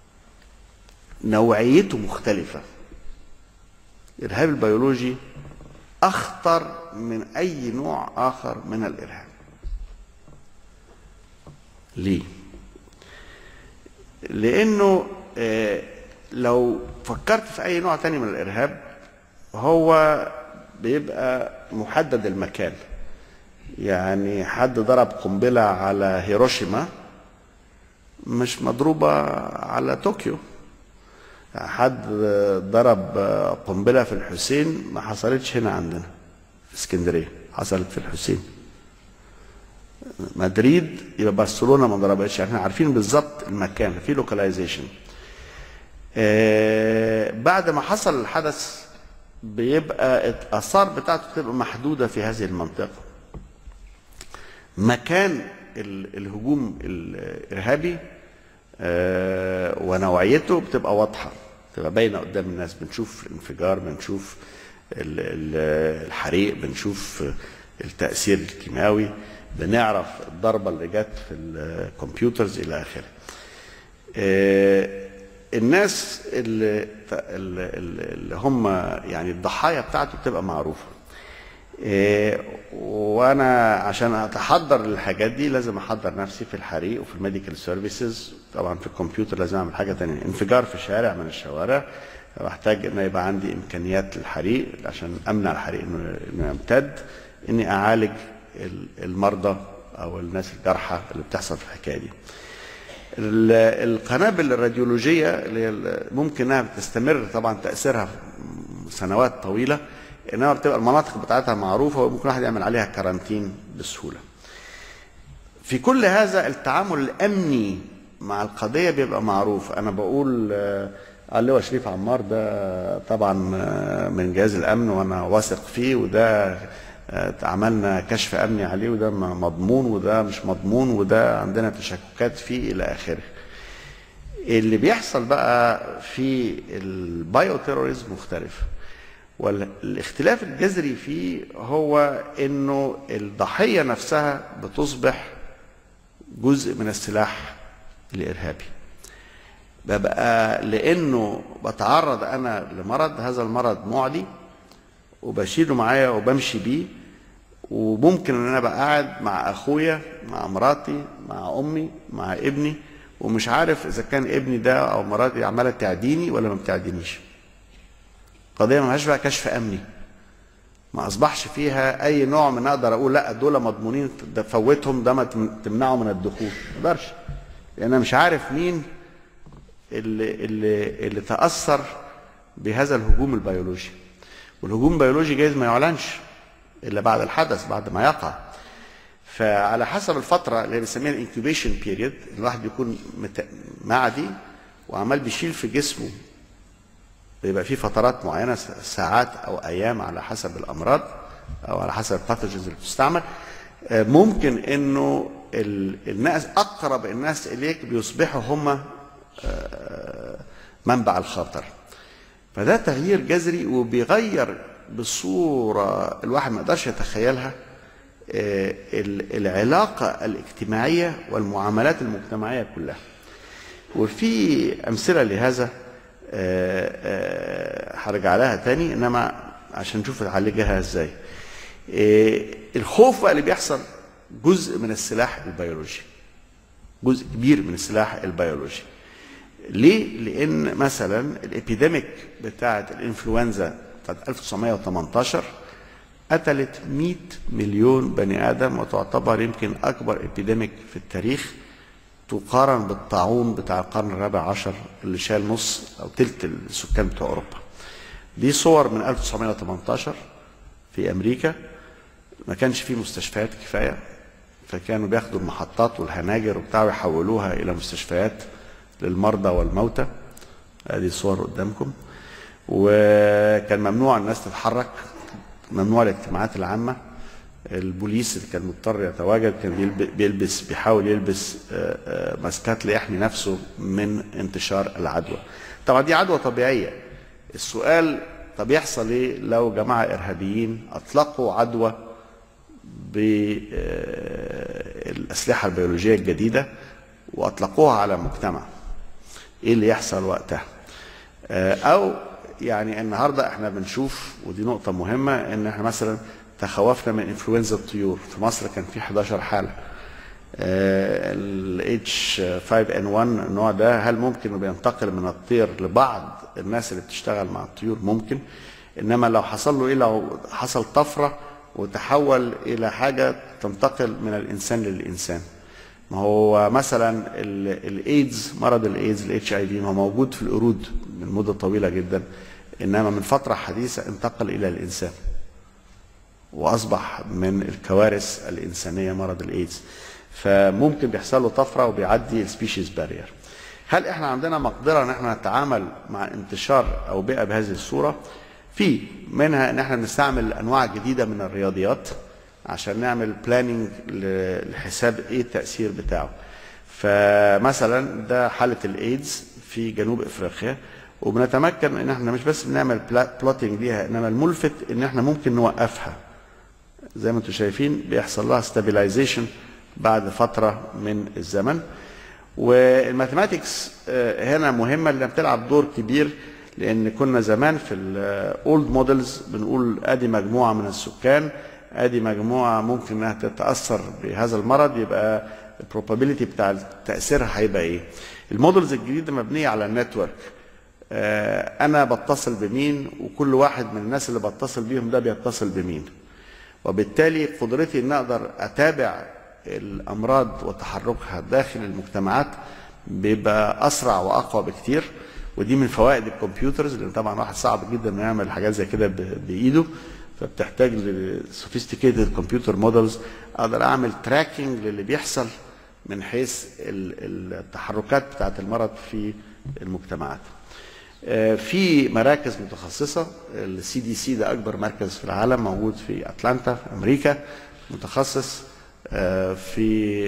نوعيته مختلفة الإرهاب البيولوجي أخطر من أي نوع آخر من الإرهاب ليه؟ لأنه لو فكرت في أي نوع تاني من الإرهاب هو بيبقى محدد المكان يعني حد ضرب قنبلة على هيروشيما مش مضروبة على طوكيو حد ضرب قنبله في الحسين ما حصلتش هنا عندنا في اسكندريه حصلت في الحسين مدريد يبقى برشلونه ما ضربتش احنا عارفين بالظبط المكان في لوكاليزيشن بعد ما حصل الحدث بيبقى الاثار بتاعته بتبقى محدوده في هذه المنطقه مكان الهجوم الارهابي ونوعيته بتبقى واضحه بتبقى باينه قدام الناس بنشوف الانفجار بنشوف الحريق بنشوف التاثير الكيماوي بنعرف الضربه اللي جت في الكمبيوترز الى اخره الناس اللي, اللي هم يعني الضحايا بتاعته بتبقى معروفه وانا عشان اتحضر للحاجات دي لازم احضر نفسي في الحريق وفي الميديكال سيرفيسز طبعا في الكمبيوتر لازم اعمل حاجه تانية انفجار في شارع من الشوارع بحتاج ان يبقى عندي امكانيات للحريق عشان امنع الحريق انه يمتد اني اعالج المرضى او الناس الجارحه اللي بتحصل في الحكايه دي القنابل الراديولوجيه اللي ممكن انها بتستمر طبعا تاثيرها سنوات طويله انما بتبقى المناطق بتاعتها معروفه وممكن واحد يعمل عليها كارانتين بسهوله. في كل هذا التعامل الامني مع القضيه بيبقى معروف انا بقول اللواء شريف عمار ده طبعا من جهاز الامن وانا واثق فيه وده عملنا كشف امني عليه وده مضمون وده مش مضمون وده عندنا تشككات فيه الى اخره. اللي بيحصل بقى في البايو تيروريزم مختلف. والاختلاف الجذري فيه هو انه الضحيه نفسها بتصبح جزء من السلاح الارهابي ببقى لانه بتعرض انا لمرض هذا المرض معدي وبشيله معايا وبمشي بيه وممكن ان انا ابقى قاعد مع اخويا مع مراتي مع امي مع ابني ومش عارف اذا كان ابني ده او مراتي عماله تعديني ولا ما بتعدينيش قضيه ما بقى كشف امني ما اصبحش فيها اي نوع من اقدر اقول لا دول مضمونين ده فوتهم ده ما تمنعه من الدخول ما اقدرش لان انا مش عارف مين اللي اللي اللي تاثر بهذا الهجوم البيولوجي والهجوم البيولوجي جايز ما يعلنش الا بعد الحدث بعد ما يقع فعلى حسب الفتره اللي بنسميها الانكيوبيشن بيريد الواحد بيكون معدي وعمال بيشيل في جسمه بيبقى في فترات معينه ساعات او ايام على حسب الامراض او على حسب الباثوجنز اللي بتستعمل ممكن انه الناس اقرب الناس اليك بيصبحوا هم منبع الخطر فده تغيير جذري وبيغير بصوره الواحد ما يقدرش يتخيلها العلاقه الاجتماعيه والمعاملات المجتمعيه كلها وفي امثله لهذا هرجع لها تاني انما عشان نشوف نعالجها ازاي الخوف بقى اللي بيحصل جزء من السلاح البيولوجي جزء كبير من السلاح البيولوجي ليه؟ لأن مثلا الإبيديميك بتاعة الإنفلونزا بتاعة 1918 قتلت 100 مليون بني آدم وتعتبر يمكن أكبر إبيديميك في التاريخ تقارن بالطاعون بتاع القرن الرابع عشر اللي شال نص أو تلت السكان بتوع أوروبا. دي صور من 1918 في أمريكا ما كانش فيه مستشفيات كفاية فكانوا بياخدوا المحطات والهناجر وبتاع ويحولوها إلى مستشفيات للمرضى والموتى ادي الصور قدامكم وكان ممنوع الناس تتحرك ممنوع الاجتماعات العامه البوليس اللي كان مضطر يتواجد كان بيلبس بيحاول يلبس ماسكات ليحمي نفسه من انتشار العدوى طبعا دي عدوى طبيعيه السؤال طب يحصل ايه لو جماعه ارهابيين اطلقوا عدوى بالاسلحه البيولوجيه الجديده واطلقوها على مجتمع ايه اللي يحصل وقتها او يعني النهارده احنا بنشوف ودي نقطه مهمه ان احنا مثلا تخوفنا من انفلونزا الطيور في مصر كان في 11 حاله الاتش 5 ان 1 النوع ده هل ممكن انه بينتقل من الطير لبعض الناس اللي بتشتغل مع الطيور ممكن انما لو حصل له ايه لو حصل طفره وتحول الى حاجه تنتقل من الانسان للانسان ما هو مثلا الايدز مرض الايدز الاتش اي في ما هو موجود في القرود من مده طويله جدا انما من فتره حديثه انتقل الى الانسان واصبح من الكوارث الانسانيه مرض الايدز فممكن بيحصل له طفره وبيعدي السبيشيز بارير هل احنا عندنا مقدره ان احنا نتعامل مع انتشار او بيئه بهذه الصوره في منها ان احنا بنستعمل انواع جديده من الرياضيات عشان نعمل بلاننج لحساب ايه التاثير بتاعه فمثلا ده حاله الايدز في جنوب افريقيا وبنتمكن ان احنا مش بس بنعمل بلوتنج ليها انما الملفت ان احنا ممكن نوقفها زي ما انتم شايفين بيحصل لها ستابيلايزيشن بعد فتره من الزمن والماثيماتكس هنا مهمه لانها بتلعب دور كبير لان كنا زمان في الاولد مودلز بنقول ادي مجموعه من السكان ادي مجموعه ممكن انها تتاثر بهذا المرض يبقى البروبابيلتي بتاع تاثيرها هيبقى ايه المودلز الجديده مبنيه على النتورك انا بتصل بمين وكل واحد من الناس اللي بتصل بيهم ده بيتصل بمين وبالتالي قدرتي ان اقدر اتابع الامراض وتحركها داخل المجتمعات بيبقى اسرع واقوى بكتير ودي من فوائد الكمبيوترز لان طبعا واحد صعب جدا انه يعمل حاجات زي كده بايده فبتحتاج لسوفيستيكيتد كمبيوتر مودلز اقدر اعمل تراكنج للي بيحصل من حيث التحركات بتاعت المرض في المجتمعات. في مراكز متخصصه السي دي سي ده اكبر مركز في العالم موجود في اتلانتا في امريكا متخصص في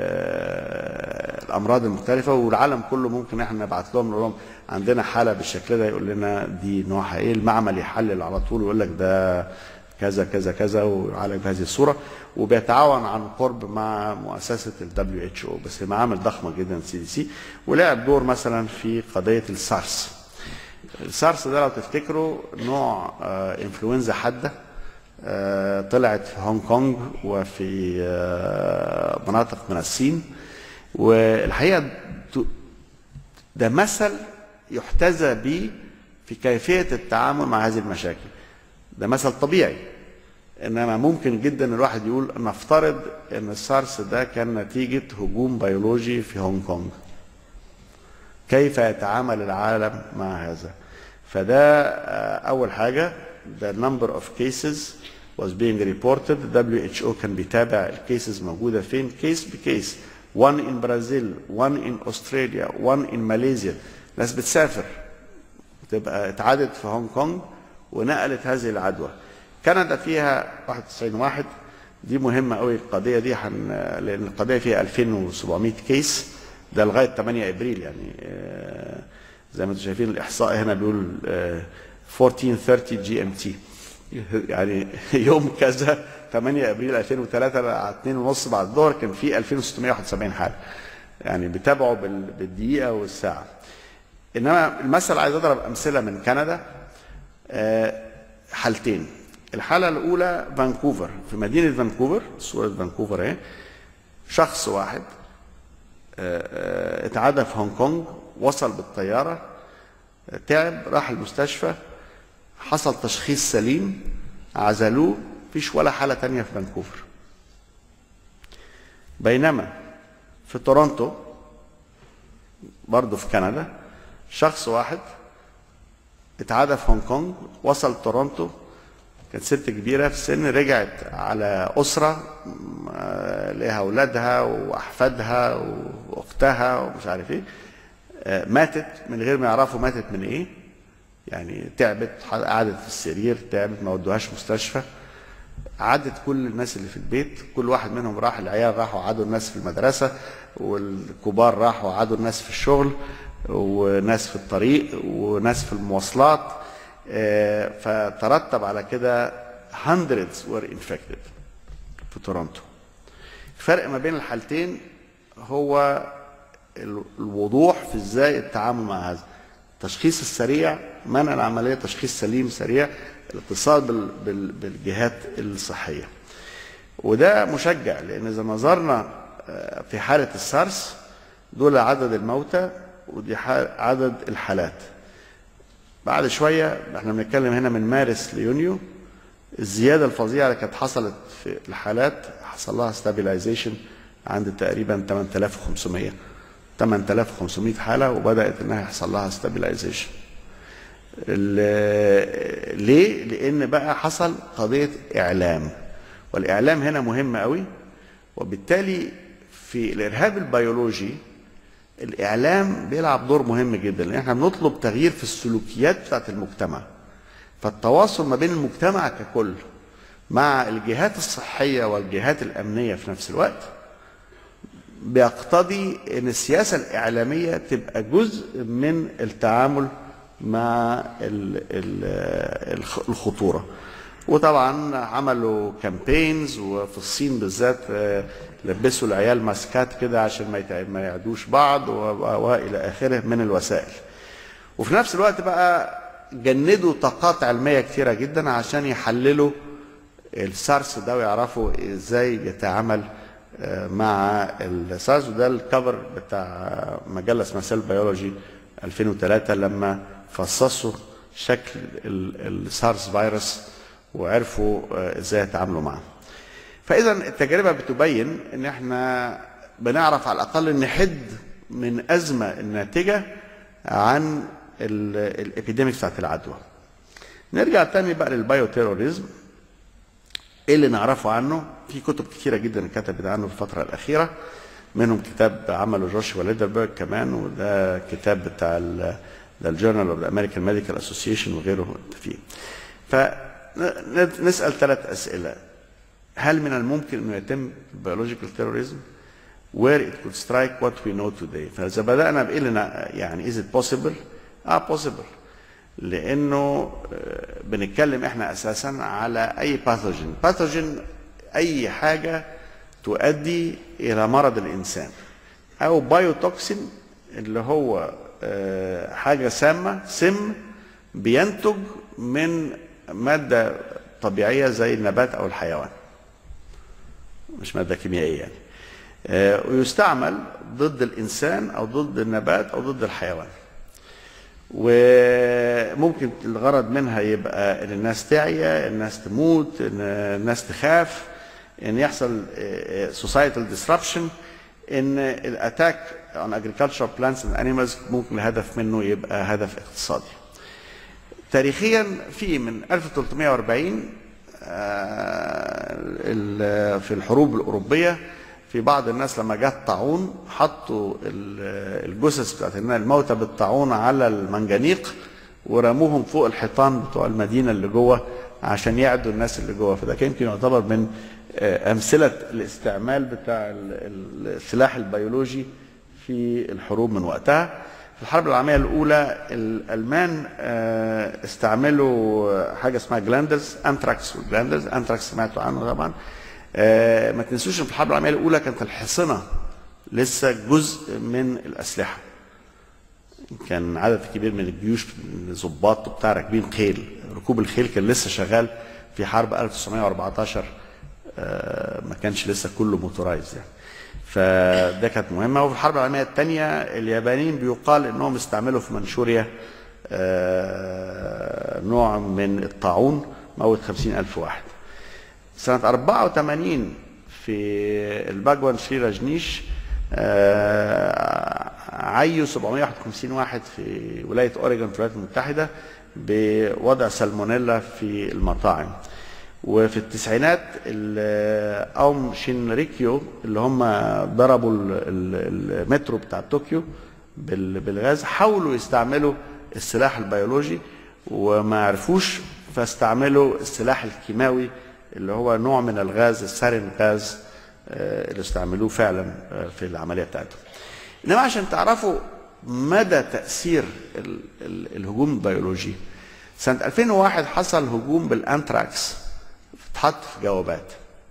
الامراض المختلفه والعالم كله ممكن احنا نبعت لهم نقول لهم عندنا حاله بالشكل ده يقول لنا دي نوعها ايه المعمل يحلل على طول ويقول لك ده كذا كذا كذا ويعالج بهذه الصوره وبيتعاون عن قرب مع مؤسسه الدبليو اتش او بس هي معامل ضخمه جدا سي دي سي ولعب دور مثلا في قضيه السارس السارس ده لو تفتكروا نوع انفلونزا حاده طلعت في هونج كونج وفي مناطق من الصين والحقيقه ده مثل يحتذى به في كيفيه التعامل مع هذه المشاكل ده مثل طبيعي انما ممكن جدا الواحد يقول نفترض ان السارس ده كان نتيجه هجوم بيولوجي في هونج كونج كيف يتعامل العالم مع هذا فده اول حاجه the number of cases was being reported the WHO كان بيتابع الكيسز موجودة فين كيس بكيس one in Brazil one in Australia one in Malaysia ناس بتسافر تبقى اتعادت في هونج كونج ونقلت هذه العدوى كندا فيها 91 واحد دي مهمة قوي القضية دي حن... لأن القضية فيها 2700 كيس ده لغاية 8 إبريل يعني زي ما انتم شايفين الإحصاء هنا بيقول 1430 جي ام تي يعني يوم كذا 8 ابريل 2003 على 2 ونص بعد الظهر كان في 2671 حاله يعني بيتابعوا بالدقيقه والساعه انما المثل عايز اضرب امثله من كندا حالتين الحاله الاولى فانكوفر في مدينه فانكوفر صوره فانكوفر اهي شخص واحد اتعدى في هونج كونج وصل بالطياره تعب راح المستشفى حصل تشخيص سليم عزلوه مفيش ولا حالة تانية في فانكوفر بينما في تورونتو برضه في كندا شخص واحد اتعدى في هونج كونج وصل تورونتو كانت ست كبيرة في السن رجعت على أسرة ليها أولادها وأحفادها وأختها ومش عارف إيه ماتت من غير ما يعرفوا ماتت من إيه يعني تعبت قعدت في السرير تعبت ما ودوهاش مستشفى عدت كل الناس اللي في البيت كل واحد منهم راح العيال راحوا عادوا الناس في المدرسة والكبار راحوا عادوا الناس في الشغل وناس في الطريق وناس في المواصلات فترتب على كده hundreds were infected في تورونتو الفرق ما بين الحالتين هو الوضوح في ازاي التعامل مع هذا التشخيص السريع منع العملية تشخيص سليم سريع الاتصال بال بال بالجهات الصحية وده مشجع لأن إذا نظرنا في حالة السارس دول عدد الموتى ودي عدد الحالات بعد شوية احنا بنتكلم هنا من مارس ليونيو الزيادة الفظيعة اللي كانت حصلت في الحالات حصل لها ستابيلايزيشن عند تقريبا 8500 8500 حاله وبدات انها يحصل لها ستابيلايزيشن ليه؟ لان بقى حصل قضيه اعلام والاعلام هنا مهم قوي وبالتالي في الارهاب البيولوجي الاعلام بيلعب دور مهم جدا لان احنا بنطلب تغيير في السلوكيات بتاعت المجتمع فالتواصل ما بين المجتمع ككل مع الجهات الصحيه والجهات الامنيه في نفس الوقت بيقتضي ان السياسه الاعلاميه تبقى جزء من التعامل مع الخطوره وطبعا عملوا كامبينز وفي الصين بالذات لبسوا العيال ماسكات كده عشان ما يعدوش بعض والى اخره من الوسائل وفي نفس الوقت بقى جندوا طاقات علميه كثيره جدا عشان يحللوا السارس ده ويعرفوا ازاي يتعامل مع السارس وده الكفر بتاع مجله اسمها سيل بيولوجي 2003 لما فصصوا شكل السارس فيروس وعرفوا ازاي يتعاملوا معاه. فاذا التجربه بتبين ان احنا بنعرف على الاقل نحد من ازمه الناتجه عن الابيديميك بتاعت العدوى. نرجع تاني بقى للبايو تيروريزم ايه اللي نعرفه عنه؟ في كتب كثيره جدا اتكتبت عنه في الفتره الاخيره منهم كتاب عمله جوشوا ليدربرج كمان وده كتاب بتاع ده الجورنال اوف ذا امريكان ميديكال اسوسيشن وغيره فيه. فنسال ثلاث اسئله هل من الممكن انه يتم البيولوجيكال تيروريزم؟ where it could strike what we know today فاذا بدانا بايه لنا يعني is it possible؟ اه possible لانه بنتكلم احنا اساسا على اي باثوجين باثوجين اي حاجه تؤدي الى مرض الانسان او بايوتوكسين اللي هو حاجه سامه سم بينتج من ماده طبيعيه زي النبات او الحيوان مش ماده كيميائيه يعني ويستعمل ضد الانسان او ضد النبات او ضد الحيوان وممكن الغرض منها يبقى ان الناس تعيا الناس تموت ان الناس تخاف ان يحصل societal disruption ان الاتاك on agricultural plants and animals ممكن الهدف منه يبقى هدف اقتصادي تاريخيا في من 1340 في الحروب الاوروبيه في بعض الناس لما جت طاعون حطوا الجثث بتاعت الموتى بالطاعون على المنجنيق ورموهم فوق الحيطان بتوع المدينه اللي جوه عشان يعدوا الناس اللي جوه فده كان يمكن يعتبر من امثله الاستعمال بتاع السلاح البيولوجي في الحروب من وقتها في الحرب العالميه الاولى الالمان استعملوا حاجه اسمها جلاندرز انتراكس وجلاندرز انتراكس سمعتوا عنه طبعا آه ما تنسوش في الحرب العالميه الاولى كانت الحصنه لسه جزء من الاسلحه كان عدد كبير من الجيوش الضباط بتاع راكبين خيل ركوب الخيل كان لسه شغال في حرب 1914 آه ما كانش لسه كله موتورايز يعني فده كانت مهمه وفي الحرب العالميه الثانيه اليابانيين بيقال انهم استعملوا في منشوريا آه نوع من الطاعون موت خمسين ألف واحد سنة 84 في الباجوان شري رجنيش عيوا 751 واحد في ولاية أوريغون في الولايات المتحدة بوضع سالمونيلا في المطاعم وفي التسعينات أوم شينريكيو اللي هم ضربوا المترو بتاع طوكيو بالغاز حاولوا يستعملوا السلاح البيولوجي وما عرفوش فاستعملوا السلاح الكيماوي اللي هو نوع من الغاز السارين غاز اللي استعملوه فعلا في العمليه بتاعتهم. انما عشان تعرفوا مدى تاثير الهجوم البيولوجي سنه 2001 حصل هجوم بالانتراكس اتحط في جوابات.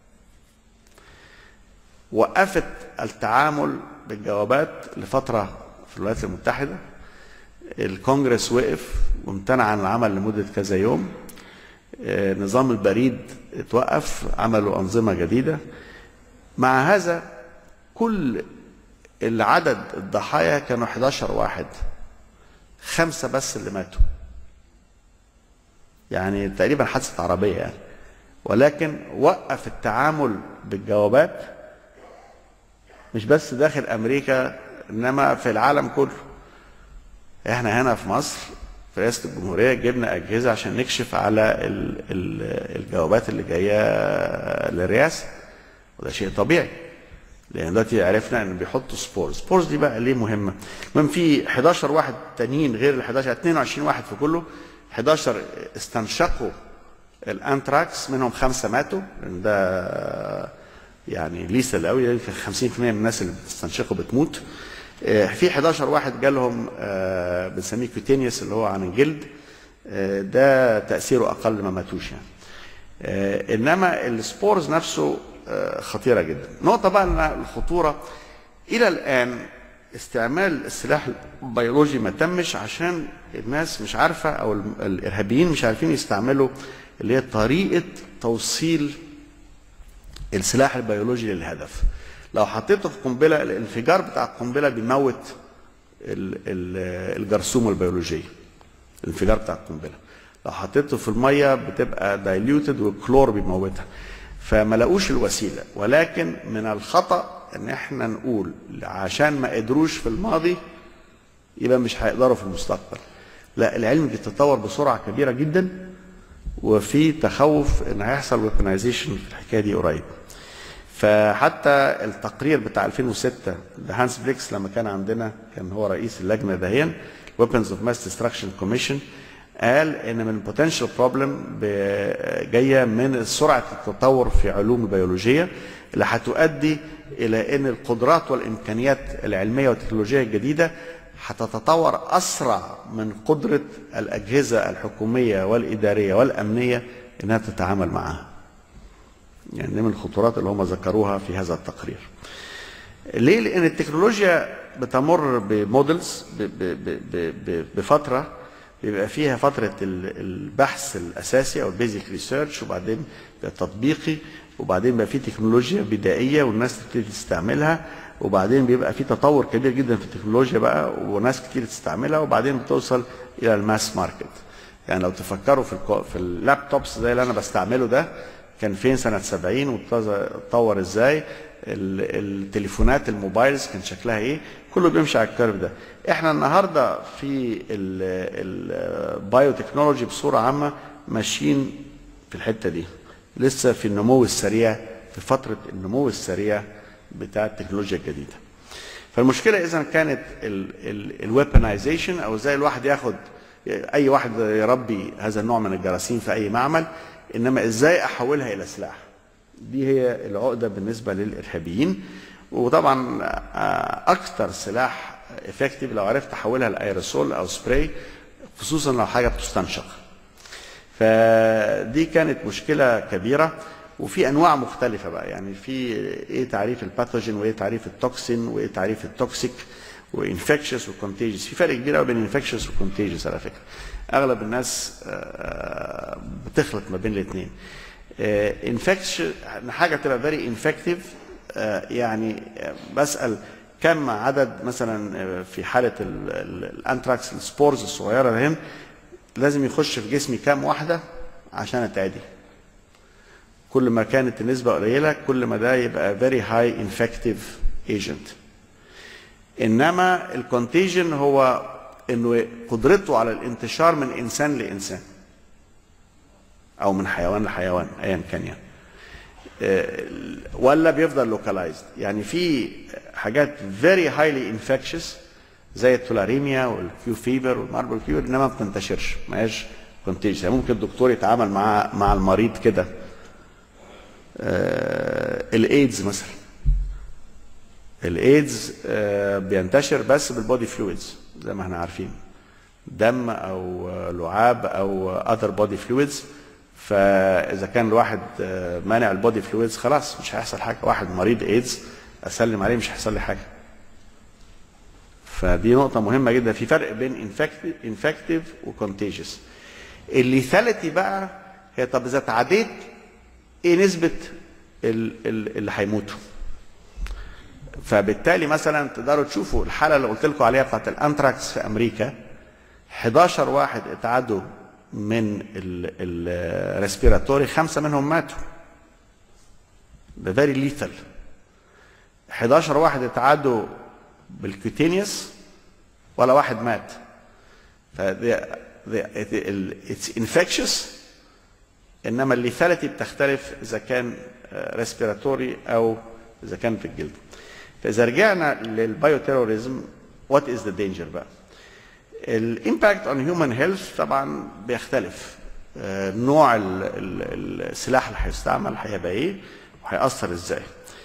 وقفت التعامل بالجوابات لفتره في الولايات المتحده الكونجرس وقف وامتنع عن العمل لمده كذا يوم نظام البريد اتوقف عملوا أنظمة جديدة مع هذا كل العدد الضحايا كانوا 11 واحد خمسة بس اللي ماتوا يعني تقريبا حادثة عربية يعني ولكن وقف التعامل بالجوابات مش بس داخل امريكا انما في العالم كله احنا هنا في مصر في رئاسه الجمهوريه جبنا اجهزه عشان نكشف على ال ال الجوابات اللي جايه للرئاسه وده شيء طبيعي لان دلوقتي عرفنا ان بيحطوا سبورز سبورز دي بقى ليه مهمه المهم في 11 واحد تانيين غير ال 11 22 واحد في كله 11 استنشقوا الانتراكس منهم خمسه ماتوا لان ده يعني ليسل قوي يمكن 50% من الناس اللي بتستنشقه بتموت آه، في 11 واحد جالهم آه، بنسميه كوتينيوس اللي هو عن الجلد آه، ده تاثيره اقل ما ماتوش يعني آه، انما السبورز نفسه آه، خطيره جدا نقطه بقى إن الخطوره الى الان استعمال السلاح البيولوجي ما تمش عشان الناس مش عارفه او ال- الارهابيين مش عارفين يستعملوا اللي هي طريقه توصيل السلاح البيولوجي للهدف لو حطيته في قنبله الانفجار بتاع القنبله بيموت ال- ال- الجرثومه البيولوجيه الانفجار بتاع القنبله لو حطيته في الميه بتبقى دايليوتد والكلور بيموتها فما لقوش الوسيله ولكن من الخطا ان احنا نقول عشان ما قدروش في الماضي يبقى مش هيقدروا في المستقبل لا العلم بيتطور بسرعه كبيره جدا وفي تخوف ان هيحصل ويبنايزيشن في الحكايه دي قريب فحتى التقرير بتاع 2006 لهانس بريكس لما كان عندنا كان هو رئيس اللجنه دهيا Weapons of Mass Destruction Commission قال ان من البوتنشال بروبلم جايه من سرعه التطور في علوم البيولوجيه اللي هتؤدي الى ان القدرات والامكانيات العلميه والتكنولوجيه الجديده هتتطور اسرع من قدره الاجهزه الحكوميه والاداريه والامنيه انها تتعامل معها. يعني دي من الخطورات اللي هم ذكروها في هذا التقرير. ليه؟ لان التكنولوجيا بتمر بمودلز ب- ب- ب- ب- ب- بفتره بيبقى فيها فتره ال- البحث الاساسي او البيزك ريسيرش وبعدين بيبقى تطبيقي وبعدين بيبقى في تكنولوجيا بدائيه والناس تبتدي تستعملها وبعدين بيبقى في تطور كبير جدا في التكنولوجيا بقى وناس كتير تستعملها وبعدين بتوصل الى الماس ماركت يعني لو تفكروا في الكو- في اللابتوبس زي اللي انا بستعمله ده كان فين سنه 70 واتطور ازاي ال- التليفونات الموبايلز كان شكلها ايه كله بيمشي على الكيرف ده احنا النهارده في البايو تكنولوجي بصوره عامه ماشيين في الحته دي لسه في النمو السريع في فتره النمو السريع بتاع التكنولوجيا الجديده فالمشكله اذا كانت الويبنايزيشن او ازاي الواحد ياخد اي واحد يربي هذا النوع من الجراثيم في اي معمل انما ازاي احولها الى سلاح دي هي العقده بالنسبه للارهابيين وطبعا آه، اكثر سلاح افكتيف لو عرفت احولها لايروسول او سبراي خصوصا لو حاجه بتستنشق فدي كانت مشكله كبيره وفي انواع مختلفه بقى يعني في ايه تعريف الباثوجين وايه تعريف التوكسين وايه تعريف التوكسيك وانفكشس وكونتيجيوس في فرق كبير قوي بين انفكشس وكونتيجيوس على فكره اغلب الناس آه، بتخلط ما بين الاثنين انفكشن حاجه تبقى فيري انفكتيف يعني آه، بسال كم عدد مثلا آه، في حاله ال- ال- الانتراكس السبورز الصغيره دهن لازم يخش في جسمي كام واحده عشان اتعدي كل ما كانت النسبه قليله كل ما ده يبقى very high infective agent انما الكونتيجن هو انه قدرته على الانتشار من انسان لانسان او من حيوان لحيوان ايا كان يعني آه، ولا بيفضل لوكالايزد يعني في حاجات فيري هايلي انفكشس زي التولاريميا والكيو فيبر والماربل فيبر انما ما بتنتشرش ما هياش كونتيجس يعني ممكن الدكتور يتعامل مع مع المريض كده آه، الايدز مثلا الايدز آه، بينتشر بس بالبودي فلويدز زي ما احنا عارفين دم او آه، لعاب او اذر بودي فلويدز فاذا كان الواحد آه، مانع البودي فلويدز خلاص مش هيحصل حاجه واحد مريض ايدز اسلم عليه مش هيحصل لي حاجه فدي نقطة مهمة جدا في فرق بين انفكتيف وكونتيجيوس الليثاليتي بقى هي طب اذا تعديت ايه نسبة ال- ال- اللي هيموتوا فبالتالي مثلا تقدروا تشوفوا الحالة اللي قلت لكم عليها بتاعت الانتراكس في امريكا 11 واحد اتعدوا من الريسبيراتوري خمسة منهم ماتوا ده فيري ليثال 11 واحد اتعادوا بالكوتينيوس ولا واحد مات ف اتس انفكشس انما الليثاليتي بتختلف اذا كان ريسبيراتوري او اذا كان في الجلد فاذا رجعنا للبايو تيروريزم وات از ذا دينجر بقى الامباكت اون هيومن هيلث طبعا بيختلف آه، نوع ال- ال- السلاح اللي هيستعمل هيبقى ايه وهيأثر ازاي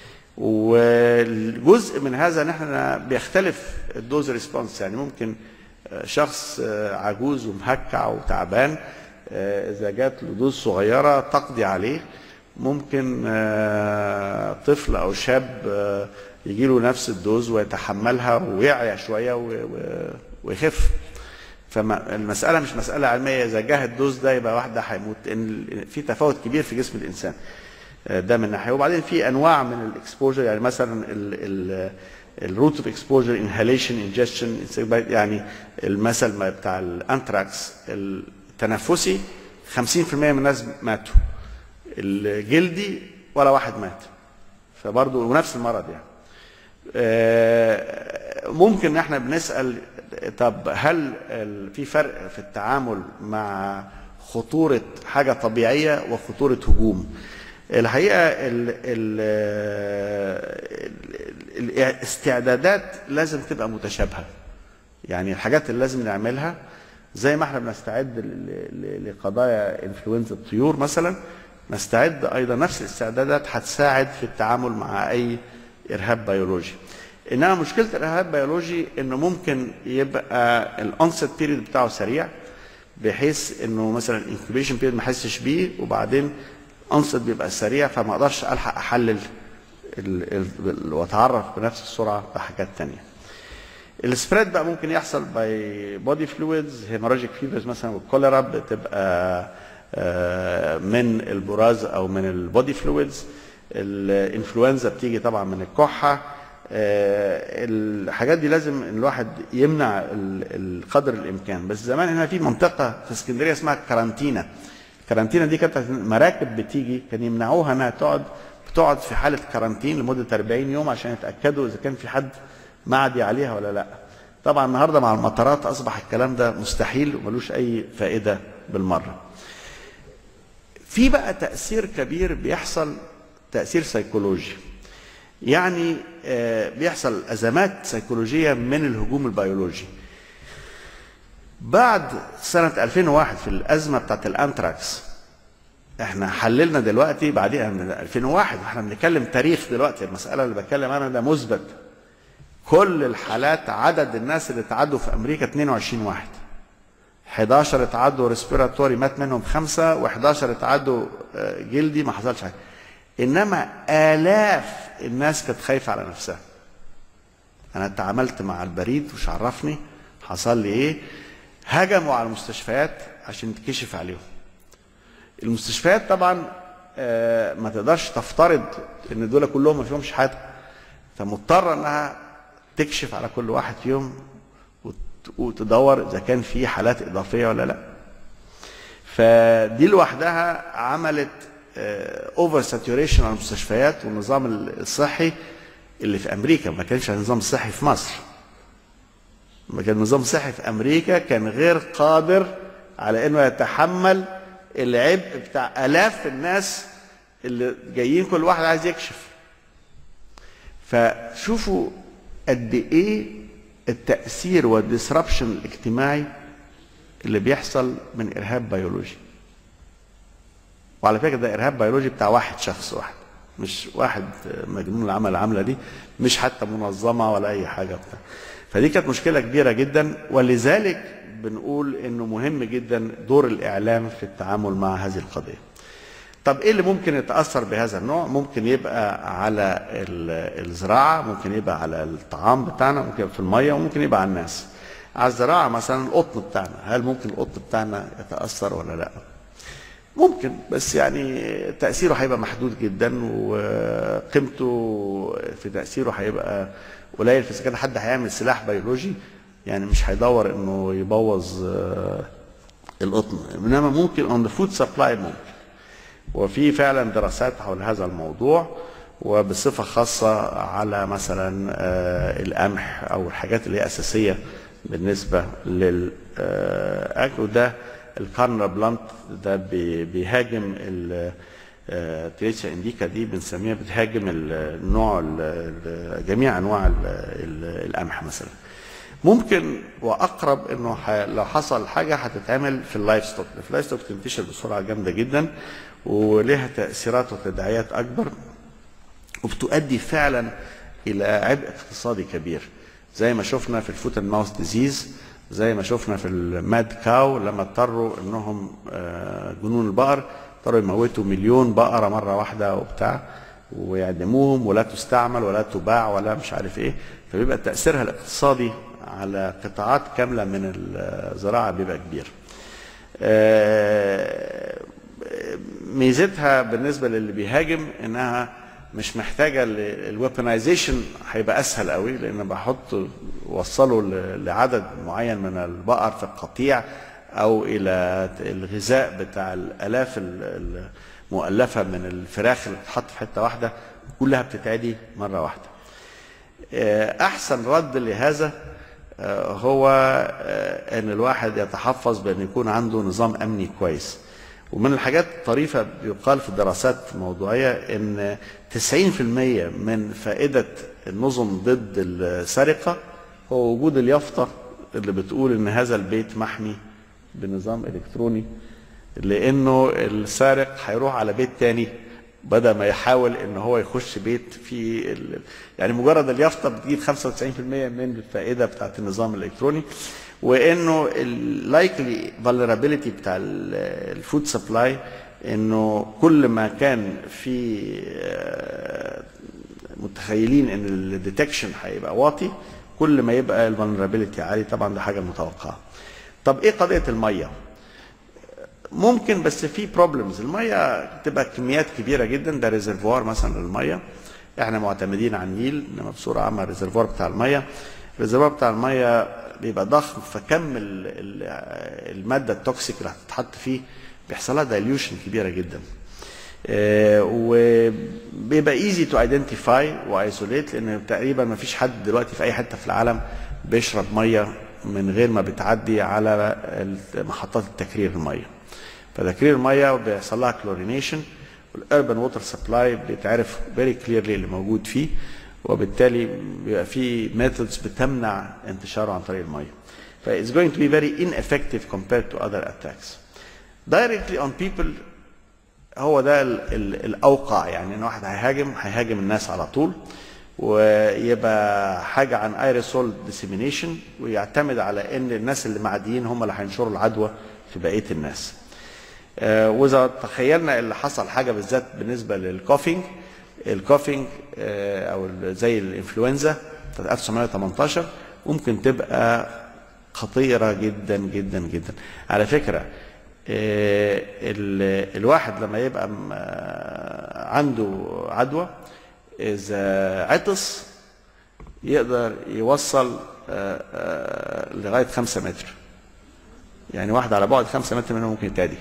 والجزء من هذا ان احنا بيختلف الدوز ريسبونس يعني ممكن آه، شخص آه، عجوز ومهكع وتعبان آه، اذا جات له دوز صغيره تقضي عليه ممكن آه، طفل او شاب آه، يجي له نفس الدوز ويتحملها ويعيا شويه و- و- ويخف فالمسألة مش مسألة علمية إذا جه الدوز ده يبقى واحد ده هيموت لأن في تفاوت كبير في جسم الإنسان آه، ده من ناحية وبعدين في أنواع من الإكسبوجر يعني مثلا الروت اوف اكسبوجر انهاليشن انجستشن يعني المثل ما بتاع الانتراكس التنفسي 50% من الناس ماتوا الجلدي ولا واحد مات فبرضه ونفس المرض يعني آه، ممكن ان احنا بنسال طب هل ال- في فرق في التعامل مع خطوره حاجه طبيعيه وخطوره هجوم الحقيقه ال ال ال الاستعدادات لازم تبقى متشابهه يعني الحاجات اللي لازم نعملها زي ما احنا بنستعد ل- ل- لقضايا انفلونزا الطيور مثلا نستعد ايضا نفس الاستعدادات هتساعد في التعامل مع اي ارهاب بيولوجي انما مشكله الارهاب البيولوجي انه ممكن يبقى الانست بيريد بتاعه سريع بحيث انه مثلا الانكوبيشن بيريد ما احسش بيه وبعدين انست بيبقى سريع فما اقدرش الحق احلل ال- ال- واتعرف بنفس السرعه بحاجات تانية السبريد بقى ممكن يحصل باي بودي فلويدز هيموراجيك فيفرز مثلا والكوليرا بتبقى آه، من البراز او من البودي فلويدز الانفلونزا بتيجي طبعا من الكحه آه، الحاجات دي لازم الواحد يمنع ال- القدر الامكان بس زمان هنا في منطقه في اسكندريه اسمها كارانتينا الكارانتينا دي كانت مراكب بتيجي كان يمنعوها انها تقعد بتقعد في حاله كارانتين لمده 40 يوم عشان يتاكدوا اذا كان في حد معدي عليها ولا لا طبعا النهارده مع المطارات اصبح الكلام ده مستحيل وملوش اي فائده بالمره في بقى تاثير كبير بيحصل تاثير سيكولوجي يعني آه، بيحصل ازمات سيكولوجيه من الهجوم البيولوجي بعد سنه 2001 في الازمه بتاعت الانتراكس احنا حللنا دلوقتي بعديها من 2001 احنا بنتكلم تاريخ دلوقتي المساله اللي بتكلم عنها ده مثبت كل الحالات عدد الناس اللي تعدوا في امريكا 22 واحد 11 اتعدوا ريسبيراتوري مات منهم خمسه و11 اتعدوا آه، جلدي ما حصلش حاجه انما الاف الناس كانت خايفه على نفسها انا تعاملت مع البريد وش عرفني حصل لي ايه هجموا على المستشفيات عشان تكشف عليهم المستشفيات طبعا آه، ما تقدرش تفترض ان دول كلهم ما فيهمش حاجه فمضطره انها تكشف على كل واحد فيهم وت- وتدور اذا كان في حالات اضافيه ولا لا فدي لوحدها عملت اوفر ساتوريشن على المستشفيات والنظام الصحي اللي في امريكا ما كانش النظام الصحي في مصر ما كان النظام الصحي في امريكا كان غير قادر على انه يتحمل العبء بتاع الاف الناس اللي جايين كل واحد عايز يكشف فشوفوا قد ايه التاثير والديسربشن الاجتماعي اللي بيحصل من ارهاب بيولوجي وعلى فكره ده ارهاب بيولوجي بتاع واحد شخص واحد مش واحد مجنون اللي عمل العمله دي مش حتى منظمه ولا اي حاجه بتاع فدي كانت مشكله كبيره جدا ولذلك بنقول انه مهم جدا دور الاعلام في التعامل مع هذه القضيه طب ايه اللي ممكن يتاثر بهذا النوع ممكن يبقى على ال- الزراعه ممكن يبقى على الطعام بتاعنا ممكن يبقى في الميه وممكن يبقى على الناس على الزراعه مثلا القطن بتاعنا هل ممكن القطن بتاعنا يتاثر ولا لا ممكن بس يعني تاثيره هيبقى محدود جدا وقيمته في تاثيره هيبقى قليل فاذا كان حد هيعمل سلاح بيولوجي يعني مش هيدور انه يبوظ آه، القطن انما ممكن اون ذا فود سبلاي ممكن وفي فعلا دراسات حول هذا الموضوع وبصفة خاصة على مثلا آه، القمح أو الحاجات اللي هي أساسية بالنسبة للأكل وده الكارنر بلانت ده بي- بيهاجم ال تريتشا انديكا دي بنسميها بتهاجم النوع ال- ال- جميع انواع ال- ال- القمح مثلا ممكن واقرب انه ح- لو حصل حاجه هتتعمل في اللايف ستوك في اللايف ستوك تنتشر بسرعه جامده جدا ولها تاثيرات وتداعيات اكبر وبتؤدي فعلا الى عبء اقتصادي كبير زي ما شفنا في الفوت اند ماوث ديزيز زي ما شفنا في الماد كاو لما اضطروا انهم آه، جنون البقر اضطروا يموتوا مليون بقره مره واحده وبتاع ويعدموهم ولا تستعمل ولا تباع ولا مش عارف ايه فبيبقى تاثيرها الاقتصادي على قطاعات كامله من الزراعه بيبقى كبير. آه، ميزتها بالنسبه للي بيهاجم انها مش محتاجه الويبنايزيشن هيبقى اسهل قوي لان بحط وصله ل- لعدد معين من البقر في القطيع او الى الغذاء بتاع الالاف ال- المؤلفه من الفراخ اللي بتتحط في حته واحده كلها بتتعدي مره واحده. آه، احسن رد لهذا آه، هو آه، ان الواحد يتحفظ بان يكون عنده نظام امني كويس ومن الحاجات الطريفه بيقال في دراسات موضوعيه ان 90% من فائده النظم ضد السرقه هو وجود اليافطه اللي بتقول ان هذا البيت محمي بنظام الكتروني لانه السارق هيروح على بيت تاني بدل ما يحاول ان هو يخش بيت في ال... يعني مجرد اليافطه بتجيب 95% من الفائده بتاعت النظام الالكتروني وانه اللايكلي فالنرابيلتي بتاع الفود سبلاي انه كل ما كان في آه، متخيلين ان الديتكشن هيبقى واطي كل ما يبقى الفولنربيلتي عالي طبعا ده حاجه متوقعه طب ايه قضيه الميه ممكن بس في بروبلمز الميه تبقى كميات كبيره جدا ده ريزرفوار مثلا للميه احنا معتمدين على النيل انما بصوره عامه الريزرفوار بتاع الميه الريزرفوار بتاع الميه بيبقى ضخم فكم ال- ال- الماده التوكسيك اللي هتتحط فيه بيحصل لها دايليوشن كبيره جدا آه، وبيبقى ايزي تو ايدنتيفاي وايزوليت لان تقريبا ما فيش حد دلوقتي في اي حته في العالم بيشرب ميه من غير ما بتعدي على محطات التكرير الميه فتكرير الميه بيحصل لها كلورينيشن والاربن ووتر سبلاي بيتعرف فيري كليرلي اللي موجود فيه وبالتالي بيبقى في ميثودز بتمنع انتشاره عن طريق الميه ف it's going to be very ineffective compared to other attacks directly on people هو ده ال ال الاوقع يعني ان واحد هيهاجم هيهاجم الناس على طول ويبقى حاجه عن ايريسول ديسيمينيشن ويعتمد على ان الناس اللي معديين هم اللي هينشروا العدوى في بقيه الناس. آه، واذا تخيلنا اللي حصل حاجه بالذات بالنسبه للكوفينج الكوفينج آه، او ال- زي الانفلونزا بتاعت 1918 ممكن تبقى خطيره جدا جدا جدا على فكره آه، ال- الواحد لما يبقى م- آه، عنده عدوى اذا عطس يقدر يوصل آه، آه، لغايه 5 متر يعني واحد على بعد 5 متر منه ممكن يتعدي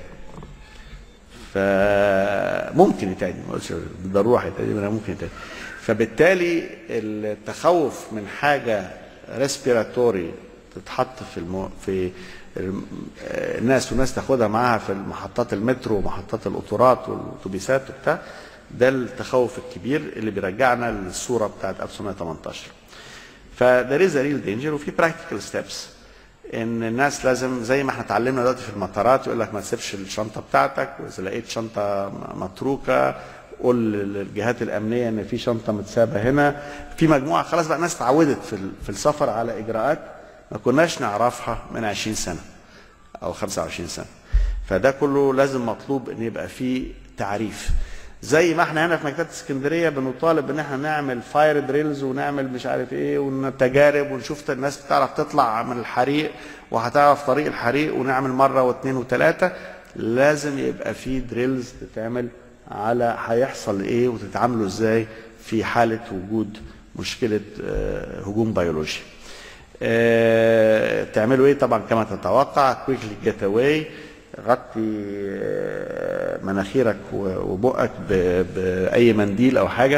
فممكن يتعدي ما اقولش بالضروره هيتعدي منها ممكن يتعدي فبالتالي التخوف من حاجه ريسبيراتوري تتحط في المو... في الم- آه، الناس والناس تاخدها معاها في محطات المترو ومحطات القطارات والاتوبيسات وبتاع ده التخوف الكبير اللي بيرجعنا للصوره بتاعت 1918 فده از ريل دينجر وفي براكتيكال ستيبس ان الناس لازم زي ما احنا اتعلمنا دلوقتي في المطارات يقول لك ما تسيبش الشنطه بتاعتك واذا لقيت شنطه م- متروكه قول للجهات الامنيه ان في شنطه متسابه هنا في مجموعه خلاص بقى ناس اتعودت في ال- في السفر على اجراءات ما كناش نعرفها من 20 سنه او 25 سنه فده كله لازم مطلوب ان يبقى فيه تعريف زي ما احنا هنا في مكتبه اسكندريه بنطالب ان احنا نعمل فاير دريلز ونعمل مش عارف ايه وتجارب ونشوف الناس بتعرف تطلع من الحريق وهتعرف طريق الحريق ونعمل مره واثنين وثلاثه لازم يبقى في دريلز تتعمل على هيحصل ايه وتتعاملوا ازاي في حاله وجود مشكله آه، هجوم بيولوجي. آه، تعملوا ايه طبعا كما تتوقع كويكلي جيت اواي غطي آه، مناخيرك و- وبقك ب- باي منديل او حاجه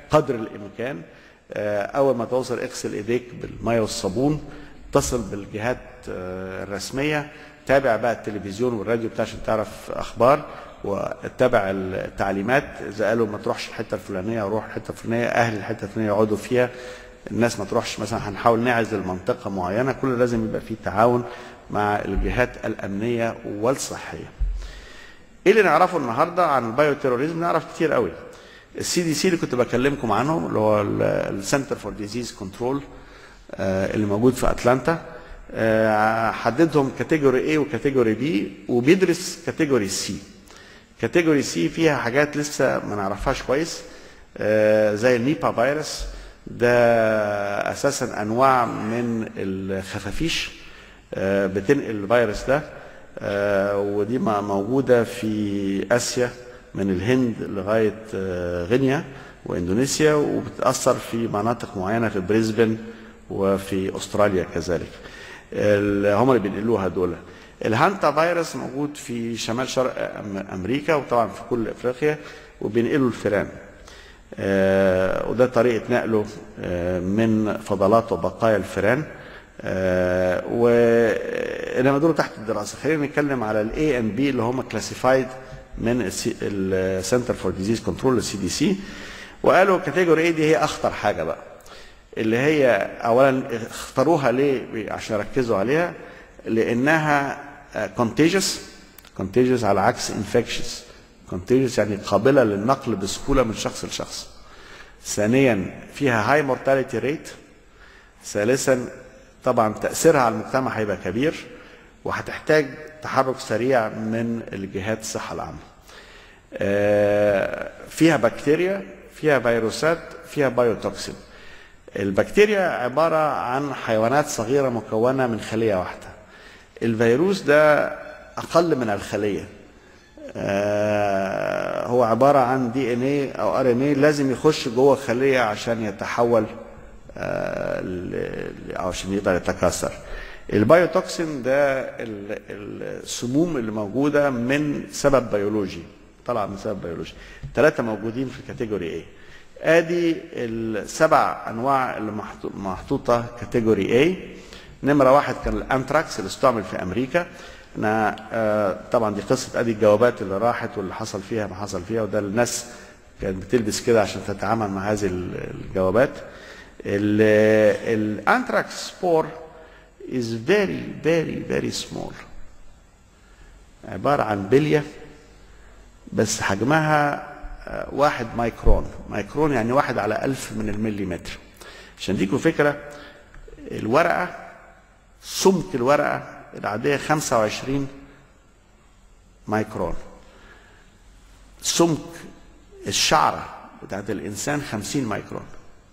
قدر الامكان آه، اول ما توصل اغسل ايديك بالميه والصابون اتصل بالجهات آه، الرسميه تابع بقى التلفزيون والراديو بتاع عشان تعرف اخبار واتبع التعليمات اذا قالوا ما تروحش الحته الفلانيه روح الحته الفلانيه اهل الحته الفلانيه يقعدوا فيها الناس ما تروحش مثلا هنحاول نعزل منطقه معينه كل لازم يبقى فيه تعاون مع الجهات الامنيه والصحيه. ايه اللي نعرفه النهارده عن البايو تيروريزم؟ نعرف كتير قوي. السي دي سي اللي كنت بكلمكم عنه اللي هو السنتر فور ديزيز كنترول اللي موجود في اتلانتا آه، حددهم كاتيجوري A وكاتيجوري B وبيدرس كاتيجوري C. كاتيجوري سي فيها حاجات لسه ما نعرفهاش كويس آه، زي النيبا فيروس ده اساسا انواع من الخفافيش آه، بتنقل الفيروس ده آه، ودي م- موجوده في اسيا من الهند لغايه آه، غينيا واندونيسيا وبتاثر في مناطق معينه في بريسبن وفي استراليا كذلك ال- هم اللي بينقلوها دول الهانتا فيروس موجود في شمال شرق أم- امريكا وطبعا في كل افريقيا وبينقلوا الفئران آه، وده طريقه نقله آه، من فضلات وبقايا الفئران آه، وانما دول تحت الدراسه خلينا نتكلم على الاي ان بي اللي هم كلاسيفايد من السنتر فور ديزيز كنترول السي دي سي وقالوا كاتيجوري اي دي هي اخطر حاجه بقى اللي هي اولا اختاروها ليه عشان يركزوا عليها لانها كونتيجس كونتيجس على عكس انفكشس كونتيجس يعني قابله للنقل بسهوله من شخص لشخص ثانيا فيها هاي مورتاليتي ريت ثالثا طبعا تاثيرها على المجتمع هيبقى كبير وهتحتاج تحرك سريع من الجهات الصحه العامه آه، فيها بكتيريا فيها فيروسات فيها بايوتوكسين البكتيريا عبارة عن حيوانات صغيرة مكونة من خلية واحدة الفيروس ده أقل من الخلية آه، هو عبارة عن دي ان ايه او ار ان ايه لازم يخش جوه خلية عشان يتحول آه، ل- ل- أو عشان يقدر يتكاثر البايوتوكسين ده ال- السموم اللي موجودة من سبب بيولوجي طلع من سبب بيولوجي ثلاثة موجودين في الكاتيجوري ايه ادي السبع انواع اللي محطو- محطوطه كاتيجوري A نمره واحد كان الانتراكس اللي استعمل في امريكا انا آه، طبعا دي قصه ادي الجوابات اللي راحت واللي حصل فيها ما حصل فيها وده الناس كانت بتلبس كده عشان تتعامل مع هذه ال- الجوابات الانتراكس سبور is very very very small عباره عن بليه بس حجمها آه، واحد مايكرون مايكرون يعني واحد على ألف من المليمتر عشان ديكوا فكرة الورقة سمك الورقة العادية 25 مايكرون سمك الشعرة بتاعت الإنسان 50 مايكرون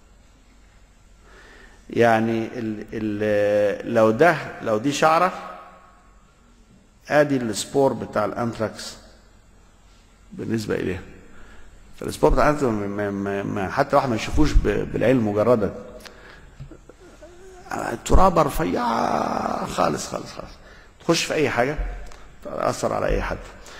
يعني ال ال لو ده لو دي شعرة ادي السبور بتاع الانتراكس بالنسبه اليها فالسبور بتاع الانتراكس ما- ما- ما- حتى واحد ما يشوفوش ب- بالعين المجرده ترابه رفيعه خالص خالص خالص تخش في اي حاجه تاثر على اي حد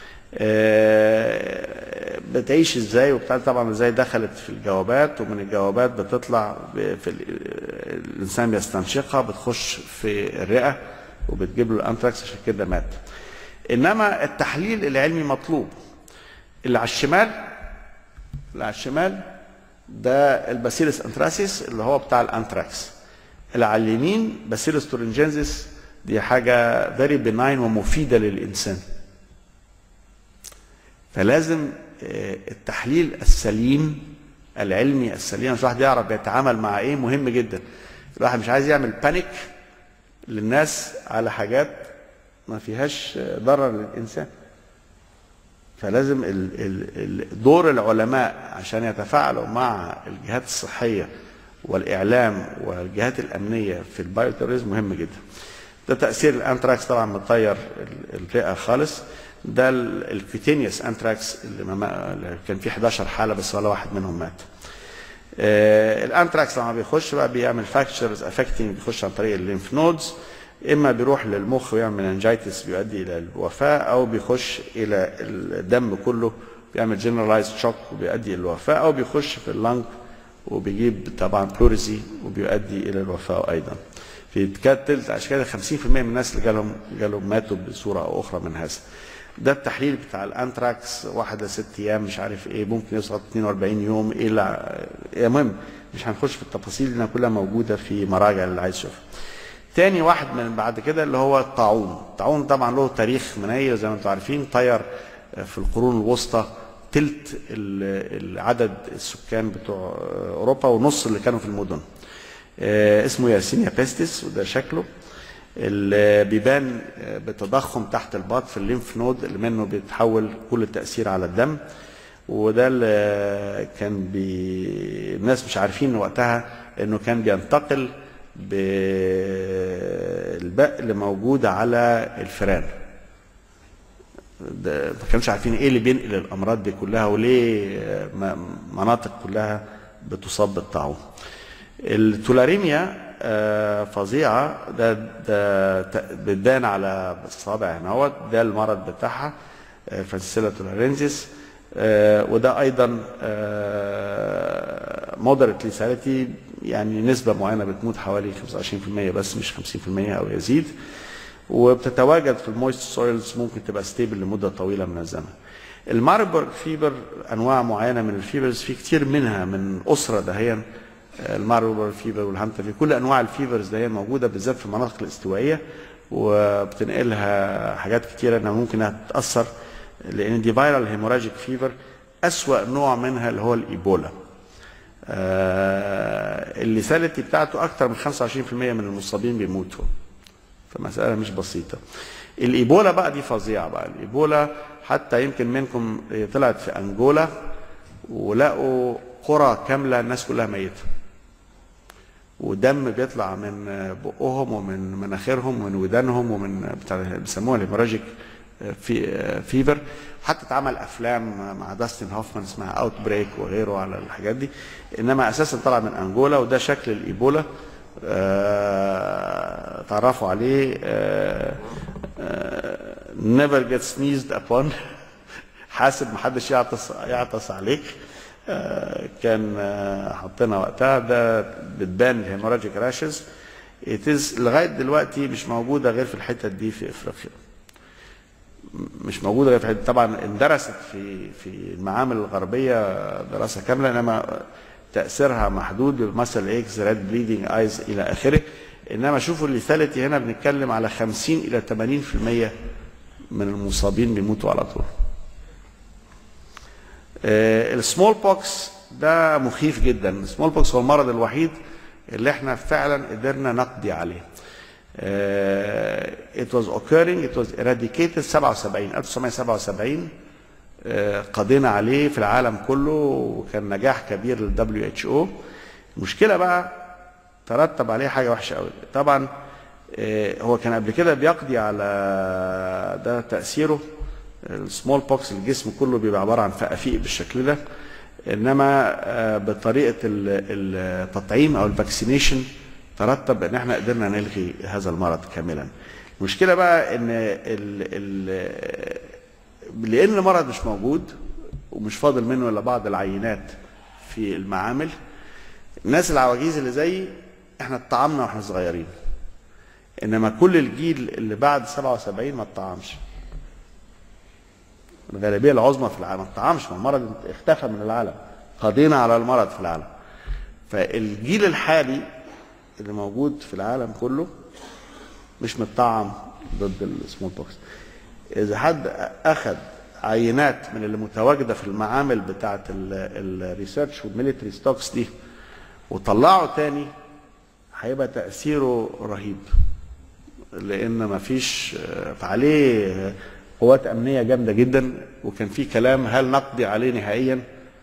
آه، بتعيش ازاي وبتاع طبعا ازاي دخلت في الجوابات ومن الجوابات بتطلع ب- في ال- الانسان بيستنشقها بتخش في الرئه وبتجيب له الانتراكس عشان كده مات انما التحليل العلمي مطلوب اللي على الشمال اللي على الشمال ده الباسيلس انتراسيس اللي هو بتاع الانتراكس اللي على اليمين باسيلس تورنجنزيس دي حاجه فيري بناين ومفيده للانسان فلازم آه، التحليل السليم العلمي السليم عشان الواحد يعرف يتعامل مع ايه مهم جدا الواحد مش عايز يعمل بانيك للناس على حاجات ما فيهاش آه، ضرر للانسان فلازم ال- ال- ال- دور العلماء عشان يتفاعلوا مع الجهات الصحيه والاعلام والجهات الامنيه في البايوتيروريزم مهم جدا. ده تاثير الانتراكس طبعا مطير ال- الرئه خالص ده الكوتينيوس انتراكس اللي ما- اللي كان فيه 11 حاله بس ولا واحد منهم مات. آه، الانتراكس لما بيخش بقى بيعمل فاكتشرز افكتنج بيخش عن طريق الليمف نودز اما بيروح للمخ ويعمل مننجايتس بيؤدي الى الوفاه او بيخش الى الدم كله بيعمل جنرالايز شوك وبيؤدي الى الوفاه او بيخش في اللنج وبيجيب طبعا بلوريزي وبيؤدي الى الوفاه ايضا في كانت تلت عشان كده 50% من الناس اللي جالهم جالهم ماتوا بصوره او اخرى من هذا ده التحليل بتاع الانتراكس واحد لست ايام مش عارف ايه ممكن يوصل 42 يوم ايه لا المهم مش هنخش في التفاصيل لانها كلها موجوده في مراجع اللي عايز يشوفها. تاني واحد من بعد كده اللي هو الطاعون، الطاعون طبعا له تاريخ منير زي ما انتم عارفين طير في القرون الوسطى تلت عدد السكان بتوع اوروبا ونص اللي كانوا في المدن. اسمه ياسينيا بيستس وده شكله اللي بيبان بتضخم تحت الباط في الليمف نود اللي منه بيتحول كل التاثير على الدم وده اللي كان بي... الناس مش عارفين وقتها انه كان بينتقل بالبق اللي موجود على الفئران ما كانوش عارفين ايه اللي بينقل الامراض دي كلها وليه مناطق كلها بتصاب بالطاعون التولاريميا فظيعه ده ده بتبان على الصابع هنا اهوت ده المرض بتاعها فرانسيلا تولارينزيس وده ايضا مودريت ليساليتي يعني نسبه معينه بتموت حوالي 25% بس مش 50% او يزيد وبتتواجد في المويست سويلز ممكن تبقى ستيبل لمده طويله من الزمن. الماربورغ فيبر انواع معينه من الفيبرز في كتير منها من اسره دهيا الماربورغ فيبر والهانتا في كل انواع الفيبرز دهيا موجوده بالذات في المناطق الاستوائيه وبتنقلها حاجات كتيره انها ممكن انها تتاثر لان دي فيرال هيموراجيك فيبر اسوا نوع منها اللي هو الايبولا آه الليساليتي بتاعته اكثر من 25% من المصابين بيموتوا فمساله مش بسيطه الايبولا بقى دي فظيعه بقى الايبولا حتى يمكن منكم طلعت في انجولا ولقوا قرى كامله الناس كلها ميته ودم بيطلع من بقهم ومن مناخيرهم ومن ودانهم ومن بتاع بيسموها الهيموراجيك في فيفر حتى اتعمل افلام مع داستن هوفمان اسمها اوت بريك وغيره على الحاجات دي انما اساسا طلع من انجولا وده شكل الايبولا آه تعرفوا عليه آه آه never get sneezed upon حاسب محدش يعطس يعطس عليك آه كان آه حطينا وقتها ده بتبان الهيموراجيك راشز لغايه دلوقتي مش موجوده غير في الحتت دي في افريقيا مش موجوده غير في الحتة. طبعا اندرست في في المعامل الغربيه دراسه كامله انما تاثيرها محدود مثل اكس ريد بليدنج ايز الى اخره انما شوفوا الليثاليتي هنا بنتكلم على 50 الى 80% من المصابين بيموتوا على طول. آه السمول بوكس ده مخيف جدا، السمول بوكس هو المرض الوحيد اللي احنا فعلا قدرنا نقضي عليه. Uh, it was occurring it was eradicated 77 1977 uh, قضينا عليه في العالم كله وكان نجاح كبير لل WHO المشكلة بقى ترتب عليه حاجة وحشة قوي طبعا uh, هو كان قبل كده بيقضي على ده تأثيره السمول بوكس الجسم كله بيبقى عبارة عن فقافيق بالشكل ده انما بطريقة التطعيم او الفاكسينيشن ترتب ان احنا قدرنا نلغي هذا المرض كاملا المشكله بقى ان ال ال لان المرض مش موجود ومش فاضل منه الا بعض العينات في المعامل الناس العواجيز اللي زيي احنا اتطعمنا واحنا صغيرين انما كل الجيل اللي بعد 77 ما اتطعمش الغالبيه العظمى في العالم ما اتطعمش ما المرض اختفى من العالم قضينا على المرض في العالم فالجيل الحالي اللي موجود في العالم كله مش متطعم ضد السمول بوكس اذا حد اخذ عينات من اللي متواجده في المعامل بتاعه الريسيرش والميليتري ستوكس دي وطلعه تاني هيبقى تاثيره رهيب لان ما فيش عليه قوات امنيه جامده جدا وكان في كلام هل نقضي عليه نهائيا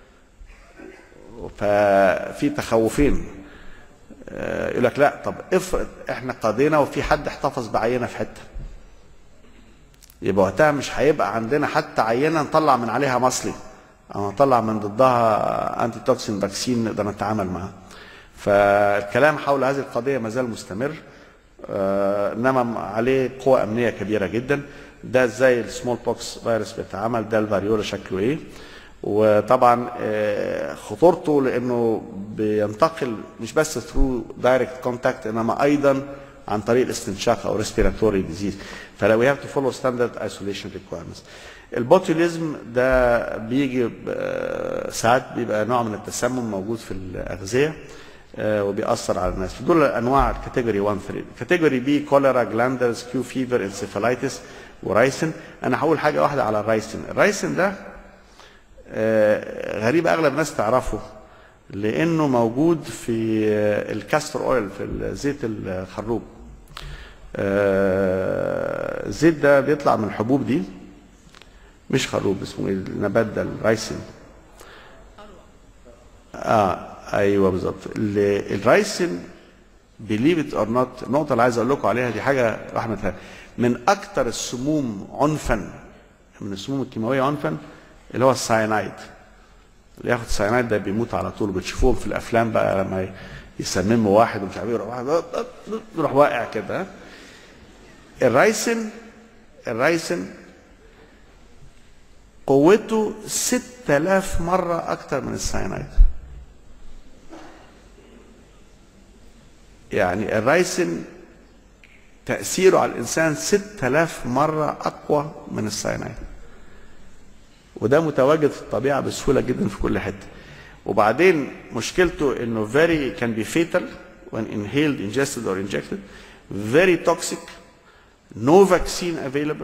ففي تخوفين يقول لك لا طب افرض احنا قضينا وفي حد احتفظ بعينه في حته يبقى وقتها مش هيبقى عندنا حتى عينه نطلع من عليها مصلي او نطلع من ضدها انتي توكسين فاكسين نقدر نتعامل معها فالكلام حول هذه القضيه ما زال مستمر آه انما عليه قوى امنيه كبيره جدا ده ازاي السمول بوكس فيروس بيتعامل ده الفاريولا شكله ايه وطبعا آه، خطورته لانه بينتقل مش بس ثرو دايركت كونتاكت انما ايضا عن طريق الاستنشاق او ريسبيراتوري ديزيز فلو وي هاف تو فولو ستاندرد ايسوليشن ريكويرمنتس البوتوليزم ده بيجي ب- ساعات بيبقى نوع من التسمم موجود في الاغذيه آه، وبيأثر على الناس دول انواع الكاتيجوري 1 3 كاتيجوري بي كوليرا جلاندرز كيو فيفر انسيفالايتس ورايسن انا هقول حاجه واحده على الرايسن الرايسن ده آه، غريب اغلب الناس تعرفه لانه موجود في آه، الكاستر اويل في زيت الخروب آه، الزيت ده بيطلع من الحبوب دي مش خروب اسمه ايه النبات ده الرايسن اه ايوه بالظبط ال- الرايسن بليف ات اور نوت النقطه اللي عايز اقول لكم عليها دي حاجه رحمه الله من اكثر السموم عنفا من السموم الكيماويه عنفا اللي هو الساينايد اللي ياخد ساينايد ده بيموت على طول بتشوفوهم في الافلام بقى لما يسمموا واحد ومش عارف ايه يروح واحد يروح واقع كده الرايسن الرايسن قوته 6000 مرة أكتر من الساينايد يعني الرايسن تأثيره على الإنسان 6000 مرة أقوى من الساينايد وده متواجد في الطبيعة بسهولة جدا في كل حتة وبعدين مشكلته انه very can be fatal when inhaled, ingested or injected very toxic no vaccine available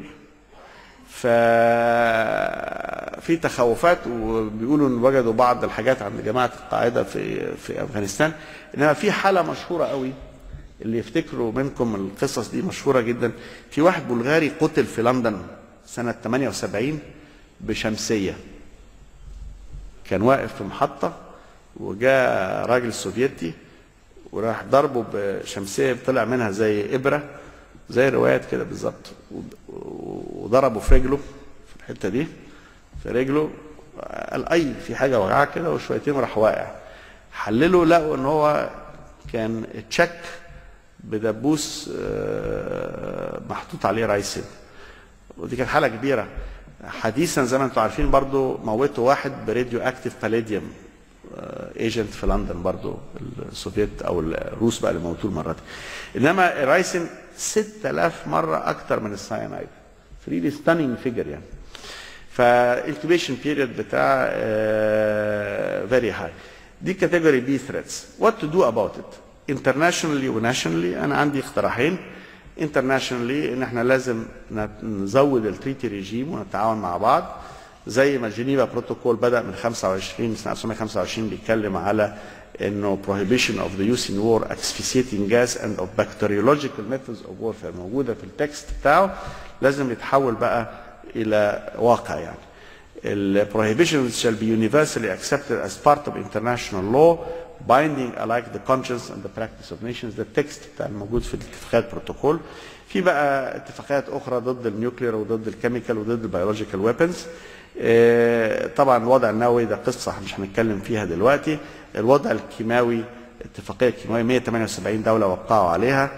ففي تخوفات وبيقولوا ان وجدوا بعض الحاجات عند جماعه القاعده في في افغانستان انما في حاله مشهوره قوي اللي يفتكروا منكم القصص دي مشهوره جدا في واحد بلغاري قتل في لندن سنه 78 بشمسيه كان واقف في محطه وجاء راجل سوفيتي وراح ضربه بشمسيه طلع منها زي ابره زي روايات كده بالظبط وضربه في رجله في الحته دي في رجله قال اي في حاجه وجعاه كده وشويتين وراح واقع حللوا لقوا ان هو كان تشك بدبوس آه، محطوط عليه رايسين ودي كانت حاله كبيره حديثا زي ما انتم عارفين برضو موتوا واحد براديو اكتيف باليديوم ايجنت في لندن برضو السوفيت او الروس بقى اللي موتوه المره دي انما الرايسين 6000 مره اكتر من الساينايد ريلي ستانينج فيجر يعني فالانكيبيشن بيريود بتاع فيري هاي دي كاتيجوري بي ثريتس وات تو دو اباوت ات انترناشونالي وناشونالي انا عندي اقتراحين انترناشونالي ان احنا لازم نزود التريتي ريجيم ونتعاون مع بعض زي ما الجنيفا بروتوكول بدا من 25 سنه 1925 بيتكلم على انه prohibition of the use in war asphyxiating gas and of bacteriological methods of warfare موجوده في التكست بتاعه لازم يتحول بقى الى واقع يعني ال prohibitions shall be universally accepted as part of international law binding alike the conscience and the practice of nations ده التكست بتاع الموجود في الاتفاقيات بروتوكول في بقى اتفاقيات اخرى ضد النيوكلير وضد الكيميكال وضد البيولوجيكال ويبنز طبعا الوضع النووي ده قصه مش هنتكلم فيها دلوقتي الوضع الكيماوي الاتفاقيه الكيماويه 178 دوله وقعوا عليها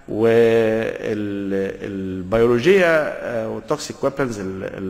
والبيولوجيه والتوكسيك ويبنز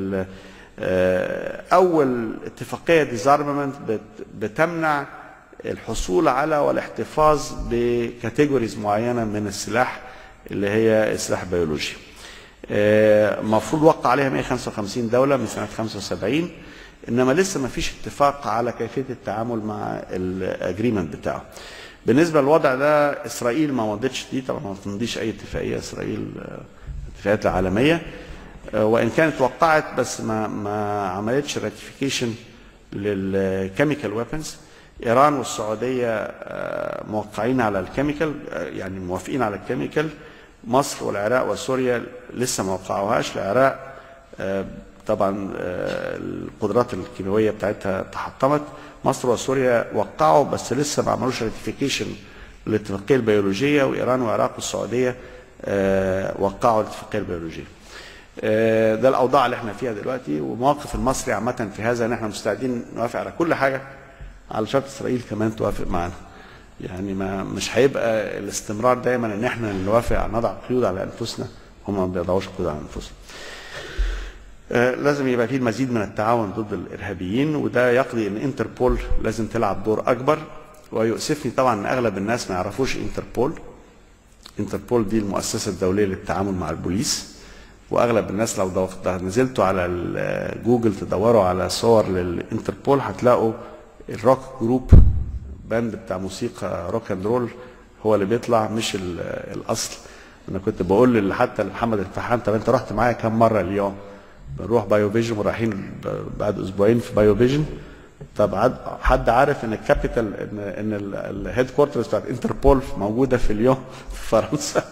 اول اتفاقيه ديزارممنت بتمنع الحصول على والاحتفاظ بكاتيجوريز معينه من السلاح اللي هي السلاح البيولوجي. المفروض وقع عليها 155 دوله من سنه 75 انما لسه ما فيش اتفاق على كيفيه التعامل مع الاجريمنت بتاعه. بالنسبه للوضع ده اسرائيل ما مضتش دي طبعا ما تمضيش اي اتفاقيه اسرائيل الاتفاقيات العالميه وان كانت وقعت بس ما ما عملتش راتيفيكيشن للكيميكال ويبنز ايران والسعوديه موقعين على الكيميكال يعني موافقين على الكيميكال مصر والعراق وسوريا لسه ما وقعوهاش العراق طبعا القدرات الكيميائيه بتاعتها تحطمت مصر وسوريا وقعوا بس لسه ما عملوش راتيفيكيشن للاتفاقيه البيولوجيه وايران والعراق والسعوديه وقعوا الاتفاقيه البيولوجيه. ده الاوضاع اللي احنا فيها دلوقتي ومواقف المصري عامه في هذا ان احنا مستعدين نوافق على كل حاجه على شرط اسرائيل كمان توافق معانا. يعني ما مش هيبقى الاستمرار دايما ان احنا نوافق نضع قيود على انفسنا هم ما بيضعوش قيود على انفسهم. آه، لازم يبقى فيه المزيد من التعاون ضد الارهابيين وده يقضي ان انتربول لازم تلعب دور اكبر ويؤسفني طبعا ان اغلب الناس ما يعرفوش انتربول انتربول دي المؤسسه الدوليه للتعامل مع البوليس واغلب الناس لو دو- نزلتوا على ال- جوجل تدوروا على صور للانتربول هتلاقوا الروك جروب باند بتاع موسيقى روك اند رول هو اللي بيطلع مش ال- الاصل انا كنت بقول لل- حتى لمحمد الفحام طب انت رحت معايا كم مره اليوم بنروح بايو فيجن ورايحين ب- بعد اسبوعين في بايو فيجن طب عد- حد عارف ان الكابيتال ان ان الهيد كوارترز بتاعت انتربول موجوده في اليوم في فرنسا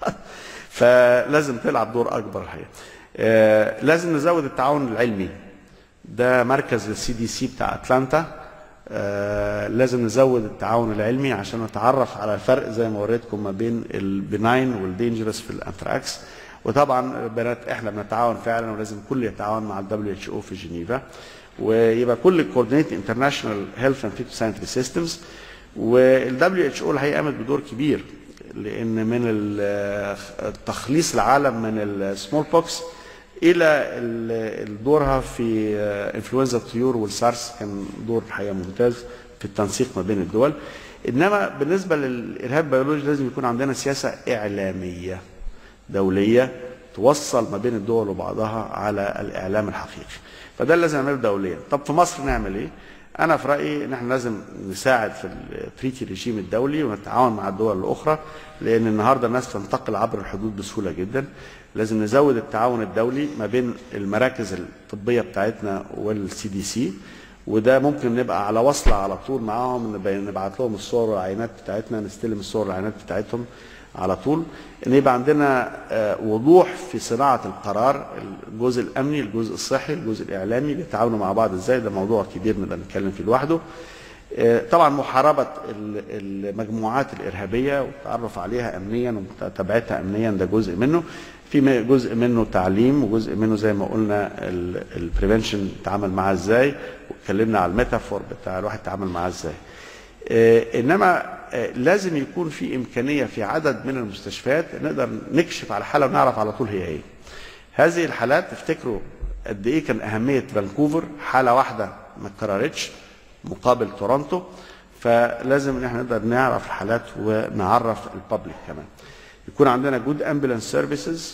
فلازم تلعب دور اكبر الحقيقه آه، لازم نزود التعاون العلمي ده مركز السي دي سي بتاع اتلانتا آه، لازم نزود التعاون العلمي عشان نتعرف على الفرق زي ما وريتكم ما بين البناين والدينجرس في الانثراكس وطبعا بنات احنا بنتعاون فعلا ولازم الكل يتعاون مع الدبليو اتش او في جنيفا ويبقى كل كوردينيت انترناشونال هيلث اند فيتوسانتري سيستمز والدبليو اتش او الحقيقه قامت بدور كبير لان من ال- تخليص العالم من السمول بوكس الى ال- دورها في انفلونزا الطيور والسارس كان دور الحقيقه ممتاز في التنسيق ما بين الدول انما بالنسبه للارهاب البيولوجي لازم يكون عندنا سياسه اعلاميه دوليه توصل ما بين الدول وبعضها على الاعلام الحقيقي فده اللي لازم نعمله دوليا طب في مصر نعمل ايه انا في رايي ان احنا لازم نساعد في التريتي ريجيم الدولي ونتعاون مع الدول الاخرى لان النهارده الناس تنتقل عبر الحدود بسهوله جدا لازم نزود التعاون الدولي ما بين المراكز الطبيه بتاعتنا والسي دي سي وده ممكن نبقى على وصله على طول معاهم نبقى- نبعت لهم الصور والعينات بتاعتنا نستلم الصور والعينات بتاعتهم على طول ان يبقى عندنا آه، وضوح في صناعه القرار الجزء الامني الجزء الصحي الجزء الاعلامي بيتعاونوا مع بعض ازاي ده موضوع كبير نقدر نتكلم فيه لوحده آه، طبعا محاربه ال- المجموعات الارهابيه والتعرف عليها امنيا ومتابعتها امنيا ده جزء منه في م- جزء منه تعليم وجزء منه زي ما قلنا البريفنشن نتعامل معاه ازاي واتكلمنا على الميتافور بتاع الواحد يتعامل معاه ازاي آه، انما آه، لازم يكون في امكانيه في عدد من المستشفيات نقدر نكشف على حاله ونعرف على طول هي ايه. هذه الحالات تفتكروا قد ايه كان اهميه فانكوفر حاله واحده ما اتكررتش مقابل تورونتو فلازم ان احنا نقدر نعرف الحالات ونعرف الببليك كمان. يكون عندنا جود امبولانس سيرفيسز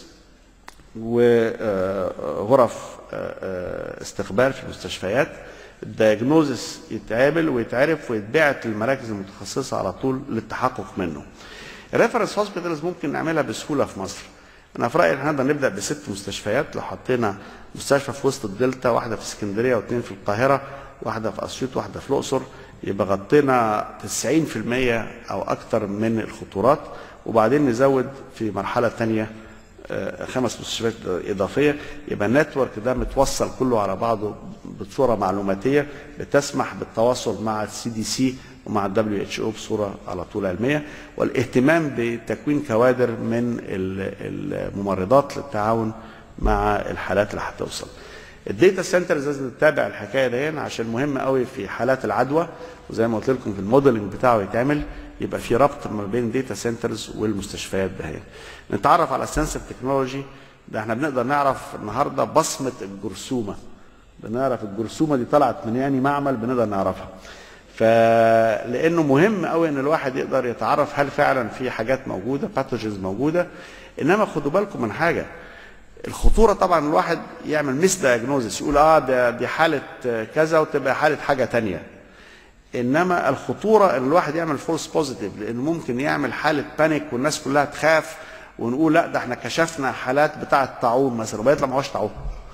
وغرف استقبال في المستشفيات الدياجنوزس يتعمل ويتعرف ويتبعت للمراكز المتخصصه على طول للتحقق منه. الريفرنس هوسبيتالز ممكن نعملها بسهوله في مصر. انا في رايي ان احنا نقدر نبدا بست مستشفيات لو حطينا مستشفى في وسط الدلتا واحده في اسكندريه واثنين في القاهره واحده في اسيوط واحده في الاقصر يبقى غطينا 90% او اكثر من الخطورات وبعدين نزود في مرحله ثانيه آه، خمس مستشفيات اضافيه يبقى النتورك ده متوصل كله على بعضه بصوره معلوماتيه بتسمح بالتواصل مع السي دي سي ومع الدبليو اتش او بصوره على طول علميه والاهتمام بتكوين كوادر من ال- الممرضات للتعاون مع الحالات اللي هتوصل. الداتا سنترز لازم تتابع الحكايه دي عشان مهم قوي في حالات العدوى وزي ما قلت لكم في الموديلنج بتاعه يتعمل يبقى في ربط ما بين داتا سنترز والمستشفيات دهيت. نتعرف على سنسر تكنولوجي ده احنا بنقدر نعرف النهارده بصمه الجرثومه بنعرف الجرثومه دي طلعت من يعني معمل بنقدر نعرفها. فلانه مهم قوي ان الواحد يقدر يتعرف هل فعلا في حاجات موجوده باثوجنز موجوده انما خدوا بالكم من حاجه الخطوره طبعا الواحد يعمل مس دايجنوزس يقول اه ده دي حاله كذا وتبقى حاله حاجه تانية انما الخطوره ان الواحد يعمل فولس بوزيتيف لانه ممكن يعمل حاله بانيك والناس كلها تخاف ونقول لا ده احنا كشفنا حالات بتاعه طاعون مثلا وبيطلع ما هوش طاعون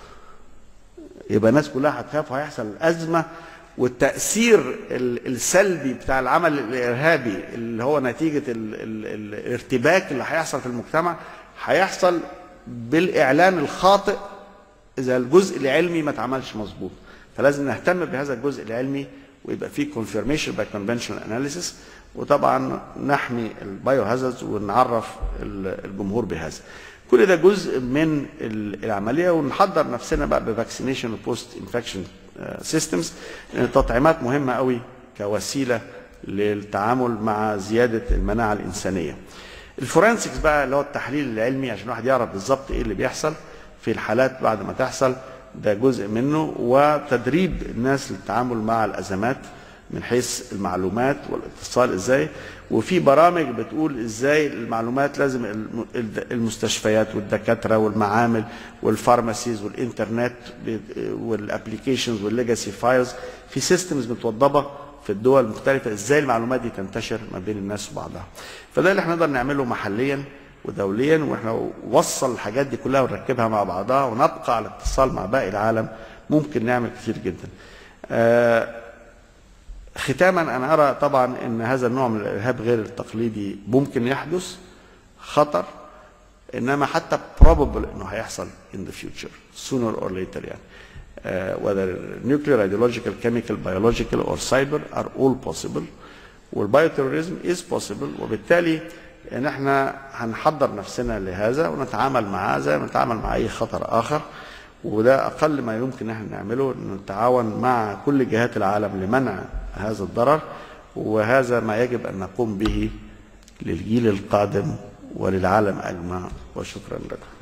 يبقى الناس كلها هتخاف وهيحصل ازمه والتاثير ال- السلبي بتاع العمل الارهابي اللي هو نتيجه ال ال ال الارتباك اللي هيحصل في المجتمع هيحصل بالاعلان الخاطئ اذا الجزء العلمي ما اتعملش مظبوط فلازم نهتم بهذا الجزء العلمي ويبقى فيه confirmation by conventional analysis وطبعا نحمي البايو هازارds ونعرف ال- الجمهور بهذا كل ده جزء من ال- العمليه ونحضر نفسنا بقى بفاكسينيشن وبوست انفكشن سيستمز لان التطعيمات مهمه قوي كوسيله للتعامل مع زياده المناعه الانسانيه. الفورنسكس بقى اللي هو التحليل العلمي عشان الواحد يعرف بالظبط ايه اللي بيحصل في الحالات بعد ما تحصل ده جزء منه وتدريب الناس للتعامل مع الازمات من حيث المعلومات والاتصال ازاي وفي برامج بتقول ازاي المعلومات لازم الم- المستشفيات والدكاتره والمعامل والفارماسيز والانترنت والابلكيشنز والليجاسي فايلز في سيستمز متوضبه في الدول المختلفه ازاي المعلومات دي تنتشر ما بين الناس وبعضها فده اللي احنا نقدر نعمله محليا ودوليا واحنا وصل الحاجات دي كلها ونركبها مع بعضها ونبقى على اتصال مع باقي العالم ممكن نعمل كتير جدا آه ختاما انا ارى طبعا ان هذا النوع من الارهاب غير التقليدي ممكن يحدث خطر انما حتى probable انه هيحصل in the future sooner or later يعني uh, whether nuclear ideological chemical biological or cyber are all possible والبايوتيروريزم is possible وبالتالي ان احنا هنحضر نفسنا لهذا ونتعامل معاه زي ما نتعامل مع اي خطر اخر وده اقل ما يمكن ان احنا نعمله ان نتعاون مع كل جهات العالم لمنع هذا الضرر وهذا ما يجب ان نقوم به للجيل القادم وللعالم اجمع وشكرا لكم